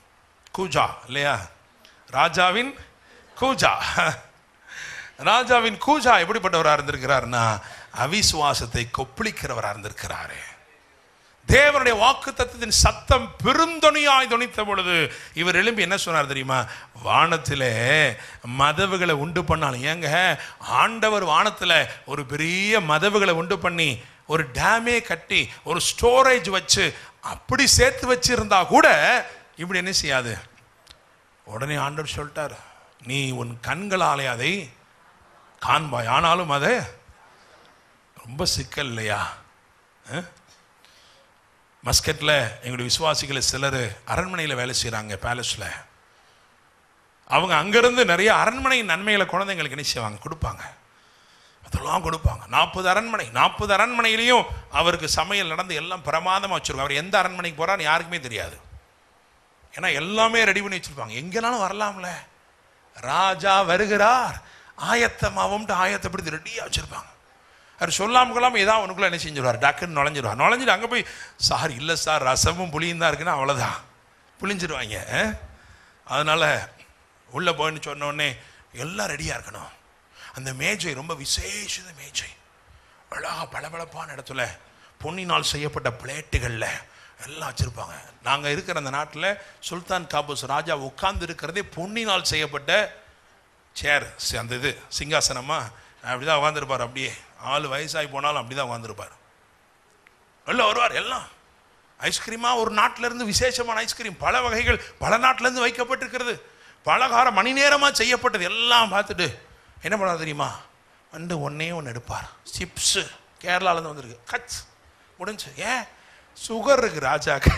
கூஜா இல்லையா ராஜாவின் கூஜா ராஜாவின் கூஜா எப்படிப்பட்டவராக இருந்திருக்கிறார்னா அவிசுவாசத்தை கொப்பளிக்கிறவராக இருந்திருக்கிறாரு தேவனுடைய வாக்கு தத்துவத்தின் சத்தம் பெருந்தொனியாய் தொனித்த பொழுது இவர் எழும்பி என்ன சொன்னார் தெரியுமா வானத்திலே மதவுகளை உண்டு பண்ணாலும் ஏங்க ஆண்டவர் வானத்தில் ஒரு பெரிய மதவுகளை உண்டு பண்ணி ஒரு டேமே கட்டி ஒரு ஸ்டோரேஜ் வச்சு அப்படி சேர்த்து வச்சிருந்தா கூட இப்படி என்ன செய்யாது உடனே ஆண்டவர் சொல்லிட்டார் நீ உன் கண்களாலே அதை காண்பாய் ஆனாலும் அது ரொம்ப சிக்கல் இல்லையா அஹ்? மஸ்கட்டில் எங்களுடைய விசுவாசிகளை சிலர் அரண்மனையில் வேலை செய்கிறாங்க பேலஸில் அவங்க அங்கேருந்து நிறைய அரண்மனை நன்மைகளை குழந்தைங்களுக்கு என்ன செய்வாங்க கொடுப்பாங்க அதெல்லாம் கொடுப்பாங்க நாற்பது அரண்மனை நாற்பது அரண்மனையிலையும் அவருக்கு சமையல் நடந்து எல்லாம் பிரமாதமாக வச்சுருக்கோம் அவர் எந்த அரண்மனைக்கு போகிறான்னு யாருக்குமே தெரியாது ஏன்னா எல்லாமே ரெடி பண்ணி வச்சுருப்பாங்க எங்கேனாலும் வரலாம்ல ராஜா வருகிறார் ஆயத்தமாவும்ட்டு ஆயத்தப்படுத்தி ரெடியாக வச்சுருப்பாங்க அவர் சொல்லாம கொள்ளாமல் ஏதாவது உனக்குள்ள என்ன செஞ்சிருவார் டக்குன்னு நுழைஞ்சிருவார் நுழைஞ்சிட்டு அங்கே போய் சார் இல்லை சார் ரசமும் புளியும் தான் இருக்குன்னா அவ்வளோதான் புளிஞ்சிருவாங்க அஹ்? அதனால உள்ளே போயின்னு சொன்ன உடனே எல்லாம் ரெடியாக இருக்கணும் அந்த மேஜை ரொம்ப விசேஷ மேஜை அழகா பளபளப்பான இடத்துல பொன்னினால் செய்யப்பட்ட பிளேட்டுகளில் எல்லாம் வச்சுருப்பாங்க நாங்கள் இருக்கிற அந்த நாட்டில் சுல்தான் காபூஸ் ராஜா உட்கார்ந்து இருக்கிறதே பொன்னினால் செய்யப்பட்ட சேர் அந்த இது சிங்காசனமா அப்படி தான் உட்காந்துருப்பார் அப்படியே ஆளு வயசாகி போனாலும் அப்படி தான் உட்காந்துருப்பார் எல்லாம் வருவார் எல்லாம் ஐஸ்கிரீமா ஒரு நாட்டில இருந்து விசேஷமான ஐஸ்கிரீம் பல வகைகள் பல நாட்டில இருந்து வைக்கப்பட்டிருக்கிறது பலகாரம் மணி நேரமாக செய்யப்பட்டது எல்லாம் பார்த்துட்டு என்ன பண்ணார் தெரியுமா வந்து ஒன்னே ஒன்று எடுப்பார் சிப்ஸு கேரளாலேருந்து வந்திருக்கு கச் முடிஞ்சு ஏன் சுகர் இருக்கு ராஜாக்கு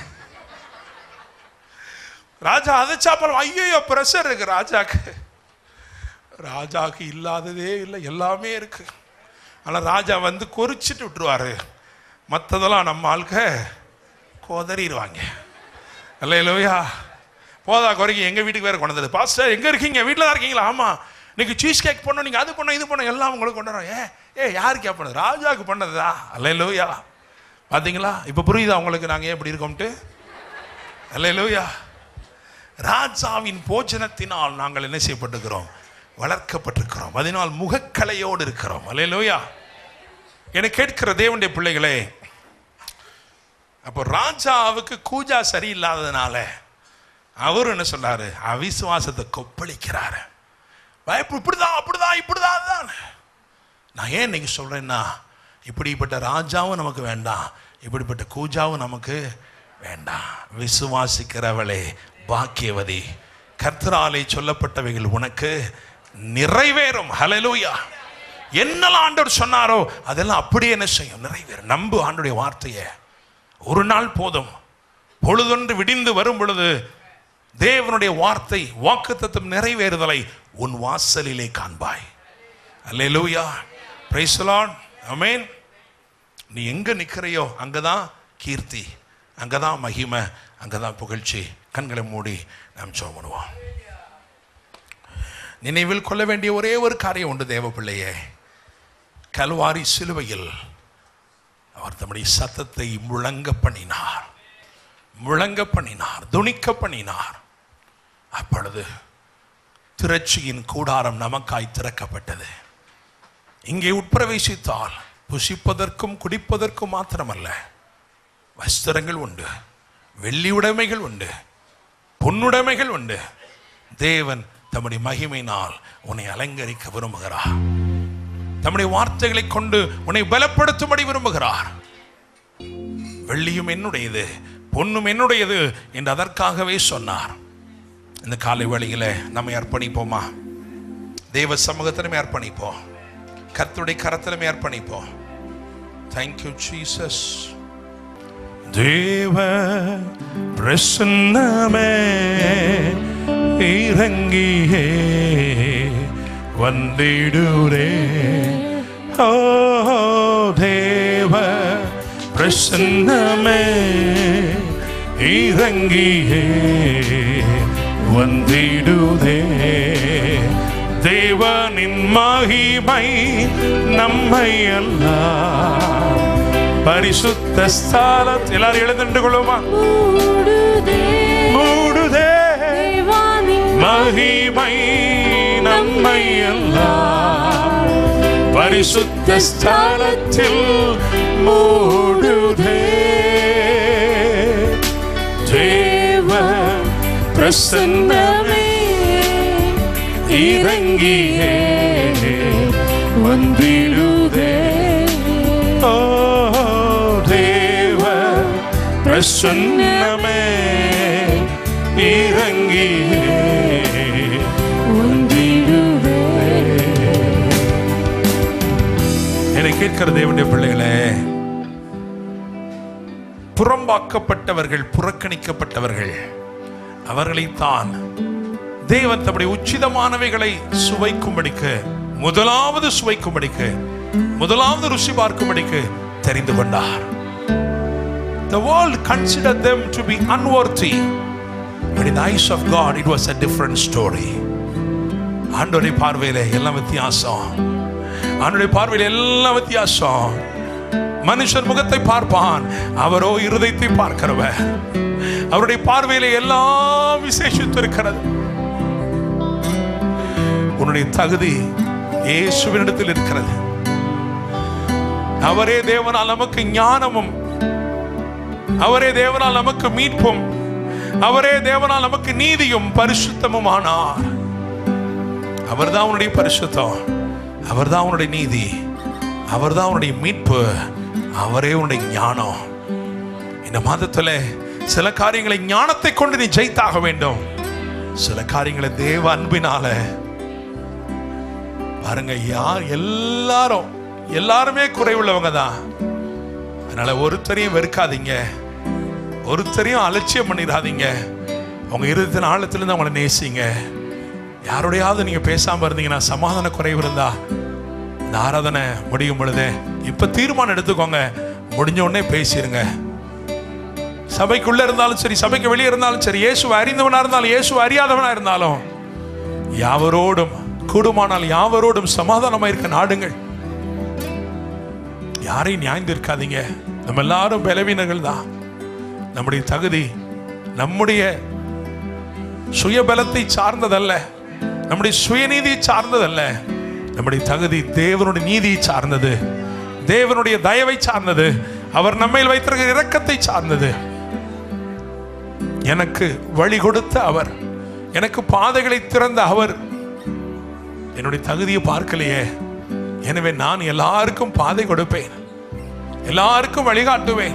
ராஜா அதை சாப்பிடலாம் ஐயோ ப்ரெஷர் இருக்கு ராஜாக்கு ராஜாக்கு இல்லாததே இல்லை எல்லாமே இருக்கு ஆனால் ராஜா வந்து கொறிச்சிட்டு விட்டுருவாரு மற்றதெல்லாம் நம்ம ஆளுக்க கோதறிடுவாங்க அல்ல இல்லையா போதா குறைக்கு எங்கள் வீட்டுக்கு வேறு கொண்டு வந்தது பாஸ்டர் எங்கே இருக்கீங்க வீட்டில் தான் இருக்கீங்களா ஆமாம் இன்னைக்கு சீஸ் கேக் பண்ணோம் நீங்கள் அது பண்ணோம் இது பண்ணோம் எல்லாம் உங்களுக்கு கொண்டு வரோம் ஏ ஏ யாருக்கு பண்ணது ராஜாவுக்கு பண்ணதா அல்ல இல்லையா பார்த்தீங்களா இப்போ புரியுதா உங்களுக்கு நாங்கள் ஏன் இப்படி இருக்கோம்ட்டு அல்ல இல்லையா ராஜாவின் போஜனத்தினால் நாங்கள் என்ன செய்யப்பட்டிருக்கிறோம் வளர்க்கப்பட்டிருக்கிறோம் அதனால் முகக்கலையோடு இருக்கிறோம் அல்லையா என கேட்கிற தேவனுடைய பிள்ளைகளே அப்போ ராஜாவுக்கு கூஜா சரியில்லாததுனால அவர் என்ன சொன்னாரு அவிசுவாசத்தை கொப்பளிக்கிறாரு பயப்பு இப்படிதான் அப்படிதான் இப்படிதான் தான் நான் ஏன் இன்னைக்கு சொல்றேன்னா இப்படிப்பட்ட ராஜாவும் நமக்கு வேண்டாம் இப்படிப்பட்ட கூஜாவும் நமக்கு வேண்டாம் விசுவாசிக்கிறவளே பாக்கியவதி கர்த்தராலே சொல்லப்பட்டவைகள் உனக்கு நிறைவேறும் ஹalleluya என்னெல்லாம் ஆண்டவர் சொன்னாரோ அதெல்லாம் அப்படியே என்ன செய்யும் நிறைவேறும் நம்பு ஆண்டுடைய வார்த்தையை ஒரு நாள் போதும் பொழுதொன்று விடிந்து வரும் பொழுது தேவனுடைய வார்த்தை வாக்குத்தத்தம் நிறைவேறுதலை உன் வாசலிலே காண்பாய் அல்லேலூயா பிரைஸ் லார்ட் ஆமென் நீ எங்க நிக்கிறையோ அங்கதான் கீர்த்தி அங்கதான் மகிமை அங்கதான் புகழ்ச்சி கண்களை மூடி நாம் ஜெபம் பண்ணுவோம் நினைவில் கொள்ள வேண்டிய ஒரே ஒரு காரியம் உண்டு தேவ பிள்ளையே கல்வாரி சிலுவையில் அவர் தம்முடைய சத்தத்தை முழங்க பண்ணினார் முழங்க பண்ணினார் துணிக்க பண்ணினார் அப்பொழுது திரட்சியின் கூடாரம் நமக்காய் திறக்கப்பட்டது இங்கே உட்பிரவேசித்தால் புசிப்பதற்கும் குடிப்பதற்கும் மாத்திரமல்ல வஸ்திரங்கள் உண்டு வெள்ளி உடைமைகள் உண்டு பொன்னுடைமைகள் உண்டு தேவன் தம்முடைய மகிமையினால் உன்னை அலங்கரிக்க விரும்புகிறார் தம்முடைய வார்த்தைகளை கொண்டு உன்னை பலப்படுத்தும்படி விரும்புகிறார் வெள்ளியும் என்னுடையது பொன்னும் என்னுடையது என்று அதற்காகவே சொன்னார் இந்த காலை வேளையில நம்மை அர்ப்பணிப்போமா தேவ சமூகத்திலுமே அர்ப்பணிப்போம் கர்த்தருடைய கரத்திலுமே அர்ப்பணிப்போம் தேங்க்யூ ஜீசஸ் தேவ பிரசன்னமே இறங்கியே வந்திடுரே ஓ தேவ பிரசன்னமே இறங்கியே வந்திடுதே தேவனின் மகிமை நம்மை எல்லாம் பரிசுத்த ஸ்தானத் எல்லாரும் எழுந்துட்டு கொள்ளுமா மூடுதே மூடுதே மகிமை நம்மை எல்லாம் பரிசுத்த ஸ்தலத்தில் மூடுதே தேவ பிரசன்னமே இறங்கியே வந்திடுதே ஓ தேவ பிரசன்னமே இறங்கியே வந்திடுதே என்னை கேட்கிற தேவனுடைய பிள்ளைகளே புறம்பாக்கப்பட்டவர்கள் புறக்கணிக்கப்பட்டவர்கள் அவர்களைத்தான் தேவன் தம்முடைய உச்சிதமானவைகளை சுவைக்கும்படிக்கு முதலாவது சுவைக்கும்படிக்கு முதலாவது ருசி பார்க்கும்படிக்கு தெரிந்து கொண்டார் The world considered them to be unworthy. But in the eyes of God, it was a different story. ஆண்டோடைய பார்வையில எல்லாம் வித்தியாசம் ஆண்டோடைய பார்வையில எல்லாம் வித்தியாசம் மனுஷர் முகத்தை பார்ப்பான் அவரோ இருதயத்தை பார்க்கிறவர் அவருடைய பார்வையில எல்லாம் விசேஷித்திருக்கிறது உன்னுடைய தகுதி இயேசுவினிடத்தில் இருக்கிறது அவரே தேவனால் நமக்கு ஞானமும் அவரே தேவனால் நமக்கு மீட்பும் அவரே தேவனால் நமக்கு நீதியும் பரிசுத்தமும் ஆனார் அவர்தான் உன்னுடைய பரிசுத்தம் அவர்தான் உன்னுடைய நீதி அவர்தான் உன்னுடைய மீட்பு அவரே உன்னுடைய ஞானம் இந்த மாதத்துல சில காரியங்களை ஞானத்தை கொண்டு நீ ஜெயித்தாக வேண்டும் சில காரியங்களை தேவ அன்பினால பாருங்க யார் எல்லாரும் எல்லாருமே குறைவுள்ளவங்க தான் அதனால ஒருத்தரையும் வெறுக்காதீங்க ஒருத்தரையும் அலட்சியம் பண்ணிடாதீங்க உங்க இருதயத்தின் ஆழத்திலிருந்து அவங்கள நேசிங்க யாரோடையாவது நீங்க பேசாம இருந்தீங்கன்னா சமாதான குறைவு இருந்தா இந்த ஆராதனை முடியும் பொழுதே இப்ப தீர்மானம் எடுத்துக்கோங்க முடிஞ்ச உடனே பேசிருங்க சபைக்குள்ள இருந்தாலும் சரி சபைக்கு வெளியே இருந்தாலும் சரி இயேசுவை அறிந்தவனா இருந்தாலும் இயேசுவை அறியாதவனா இருந்தாலும் யாவரோடும் கூடுமானால் யாவரோடும் சமாதானமா இருக்க நாடுங்கள் யாரையும் நியாய்ந்து இருக்காதீங்க நம்ம எல்லாரும் பலவீனர்கள் தான் நம்முடைய தகுதி நம்முடைய சுயபலத்தை சார்ந்ததல்ல நம்முடைய சுயநீதியை சார்ந்ததல்ல நம்முடைய தகுதி தேவனுடைய நீதியை சார்ந்தது தேவனுடைய தயவை சார்ந்தது அவர் நம்மையில் வைத்திருக்கிற இரக்கத்தை சார்ந்தது எனக்கு வழி கொடுத்த அவர் எனக்கு பாதைகளை திறந்த அவர் என்னுடைய தகுதியை பார்க்கலையே எனவே நான் எல்லாருக்கும் பாதை கொடுப்பேன் எல்லாருக்கும் வழிகாட்டுவேன்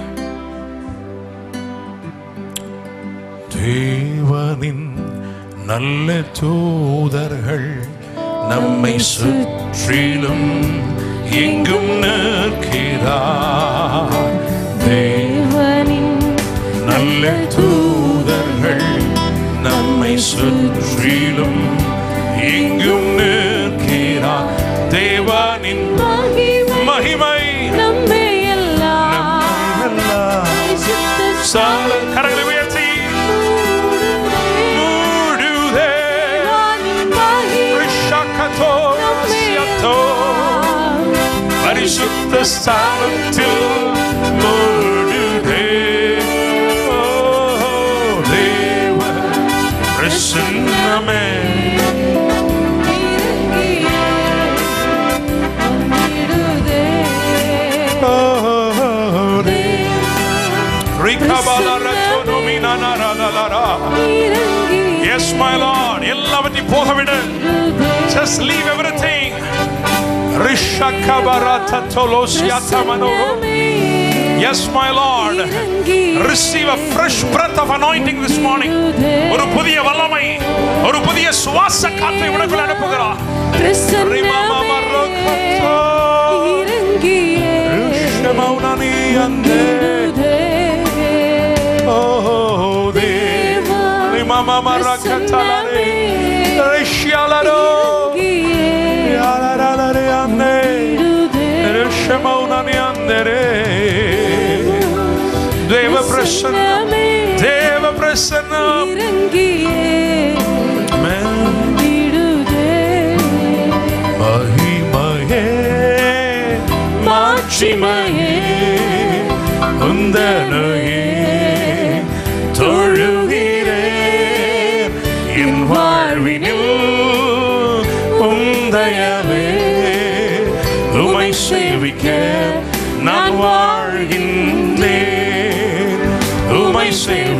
தேவனின் நல்ல தூதர்கள் நம்மை சுற்றிலும் எங்கும் நிற்கிறார் தேவனின் நல்ல தூதர்கள் நம்மை சுற்றிலும் எங்கும் நிற்கிறார் தேவனின் மகிமை சால கரங்களை உயர்த்தி மூடுதே ரிஷகதோ சியத்தோ பரிசுத்த ஸ்தானத்தில் மூடுதே ஓ தேவ பிரசன்னமே ஓ ரிகபலரதோனோமினானாராலாரா. Yes, my Lord. எல்லாவற்றையும் போக விடு Just leave everything. Rishakabaratatolosiatamanoro. Yes, my Lord. Receive a fresh breath of anointing this morning. ஒரு புதிய வல்லமை ஒரு புதிய சுவாச காற்றை உனக்குள் அனுப்புகிறார் ரிமமமரகதோ. ரிஷமௌனனி அந்தே. Oh, தேவ. ரிமமமரகதலரே. ரிஷ்யலரோ. யாலரலரே அந்தே. ரிஷமௌனனி அந்தரே. தேவ பிரசன்னம் தேவ பிரசன்னம் Amen. மகிமையே மாட்சிமையே உந்தனையே தொழுகிறேன் என் வாழ்வில்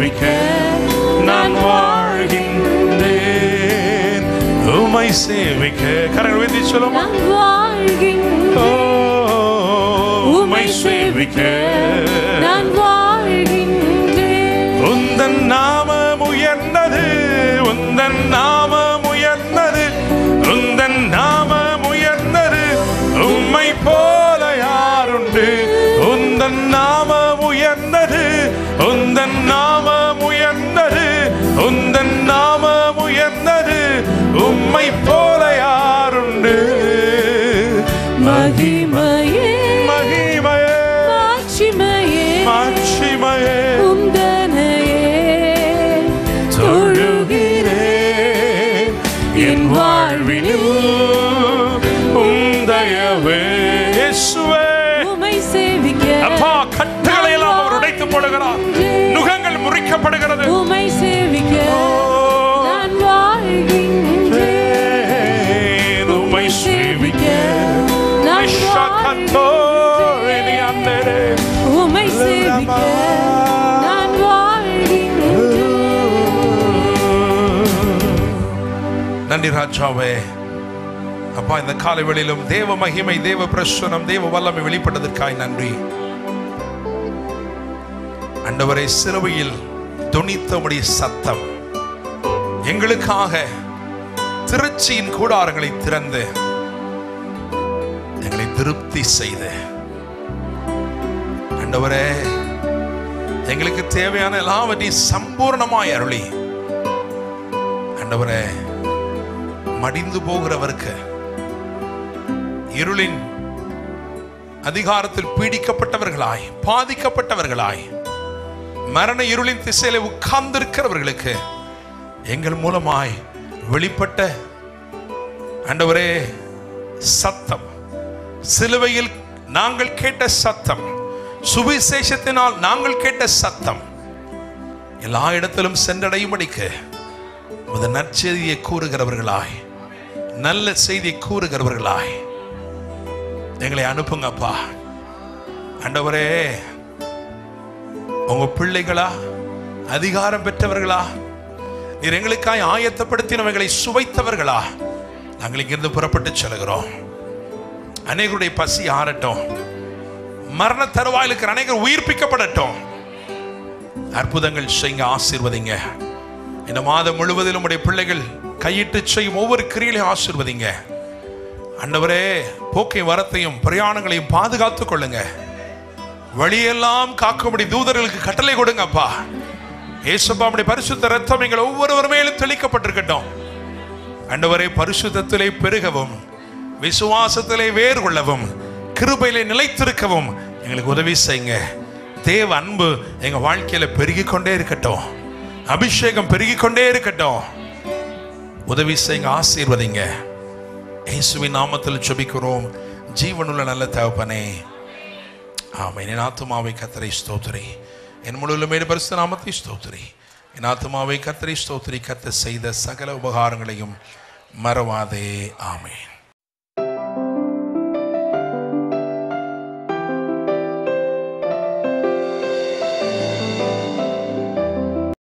சேவிக்க நான் வாழ்கின்றேன் உம்மை சேவிக்க கரங்கள் வேண்டி சொல்லுமா நான் வாழ்கின்றேன் ஓ, உம்மை சேவிக்க நான் வாழ்கின்றேன் உந்தன் நாமம் உயர்ந்தது உந்தன் நாமம் உயர்ந்தது உந்தன் நாமம் உயர்ந்தது உம்மை போல யாருண்டு உந்தன் நாமம் உயர்ந்தது உந்தன் நாமம் உயர்ந்தது உந்தன் நாமம் உயர்ந்தது உம்மை போல யாருண்டு மகிமையே மகிமையே மாட்சிமையே மாட்சிமையே உந்தனையே தொழுகிறேன் என் வாழ்வினில் உந்தயவே இயேசுவே உமை சேவிக்க அப்பா கட்டுகளை எல்லாம் அவர் உடைத்து போடுகிறார் நுகங்கள் முறிக்கப்படுகிறது உமை சேவிக்க நான் வாழ்கின்றேன் உம்மை சேவிக்க நான் விஷக்கத்தோ இனி அந்தரே. உமை சேவிக்க நான் வாழ்கின்றேன் நன்றி ராஜாவே அப்பா இந்த காலை வேளையிலும் தேவ மகிமை தேவ பிரசுனம் தேவ வல்லமை வெளிப்பட்டதற்காய் நன்றி அண்டவரை சிலுவையில் துணித்தபடி சத்தம் எங்களுக்காக திருச்சியின் கூடாரங்களை திறந்து எங்களை திருப்தி செய்து அண்டவரே எங்களுக்கு தேவையான எல்லாவற்றையும் சம்பூர்ணமாய் அருளி ஆண்டவரே மடிந்து போகிறவருக்கு இருளின் அதிகாரத்தில் பீடிக்கப்பட்டவர்களாய் பாதிக்கப்பட்டவர்களாய் மரண இருளின் திசையில உட்கார்ந்திருக்கிறவர்களுக்கு எங்கள் மூலமாய் வெளிப்பட்ட ஆண்டவரே சத்தம் சிலுவையில் நாங்கள் கேட்ட சத்தம் சுவிசேஷத்தினால் நாங்கள் கேட்ட சத்தம் எல்லா இடத்திலும் சென்றடையும்படிக்கு உமது நற்செய்தியை கூறுகிறவர்களாய் நல்ல செய்தியை கூறுகிறவர்களாய் எங்களை அனுப்புங்கப்பா ஆண்டவரே உங்க பிள்ளைகளா அதிகாரம் பெற்றவர்களா நீர் எங்களுக்காய் ஆயத்தப்படுத்தினவர்களை சுவைத்தவர்களா நாங்கள் இங்கிருந்து புறப்பட்டு செல்கிறோம் அநேகருடைய பசி ஆறட்டும் மரண தருவாயில் இருக்கிற அநேகர் உயிர்ப்பிக்கப்படட்டும் அற்புதங்கள் செய்யுங்க ஆசீர்வதிங்க இந்த மாதம் முழுவதிலும் உடைய பிள்ளைகள் கையிட்டு செய்யும் ஒவ்வொரு கிரியிலையும் ஆசீர்வதிங்க அண்டவரே போக்கை வரத்தையும் பிரயாணங்களையும் பாதுகாத்துக் கொள்ளுங்க வழியெல்லாம் காக்கும்படி தூதர்களுக்கு கட்டளை கொடுங்கப்பா ஏசப்பாவுடைய பரிசுத்த ரத்தம் எங்கள் ஒவ்வொருவர் மேலும் தெளிக்கப்பட்டிருக்கட்டும் அண்டவரே பரிசுத்தத்திலே பெருகவும் விசுவாசத்திலே வேர் கொள்ளவும் கிருபையிலே நிலைத்திருக்கவும் எங்களுக்கு உதவி செய்யுங்க தேவ அன்பு எங்க வாழ்க்கையில பெருகிக் கொண்டே இருக்கட்டும் அபிஷேகம் பெருகிக் கொண்டே இருக்கட்டும் உதவி செய்யுங்க ஆசீர்வதிங்க இயேசுவின் நாமத்தில் ஜெபிக்கிறோம் ஜீவனுள்ள நல்ல தகப்பனே ஆமென் என் ஆத்துமாவை கத்தரை ஸ்தோத்திரி என் முழுவதுமே பரிசு நாமத்தை ஸ்தோத்திரி என் ஆத்துமாவை கத்தரை ஸ்தோத்திரி கத்த செய்த சகல உபகாரங்களையும் மறவாதே ஆமென்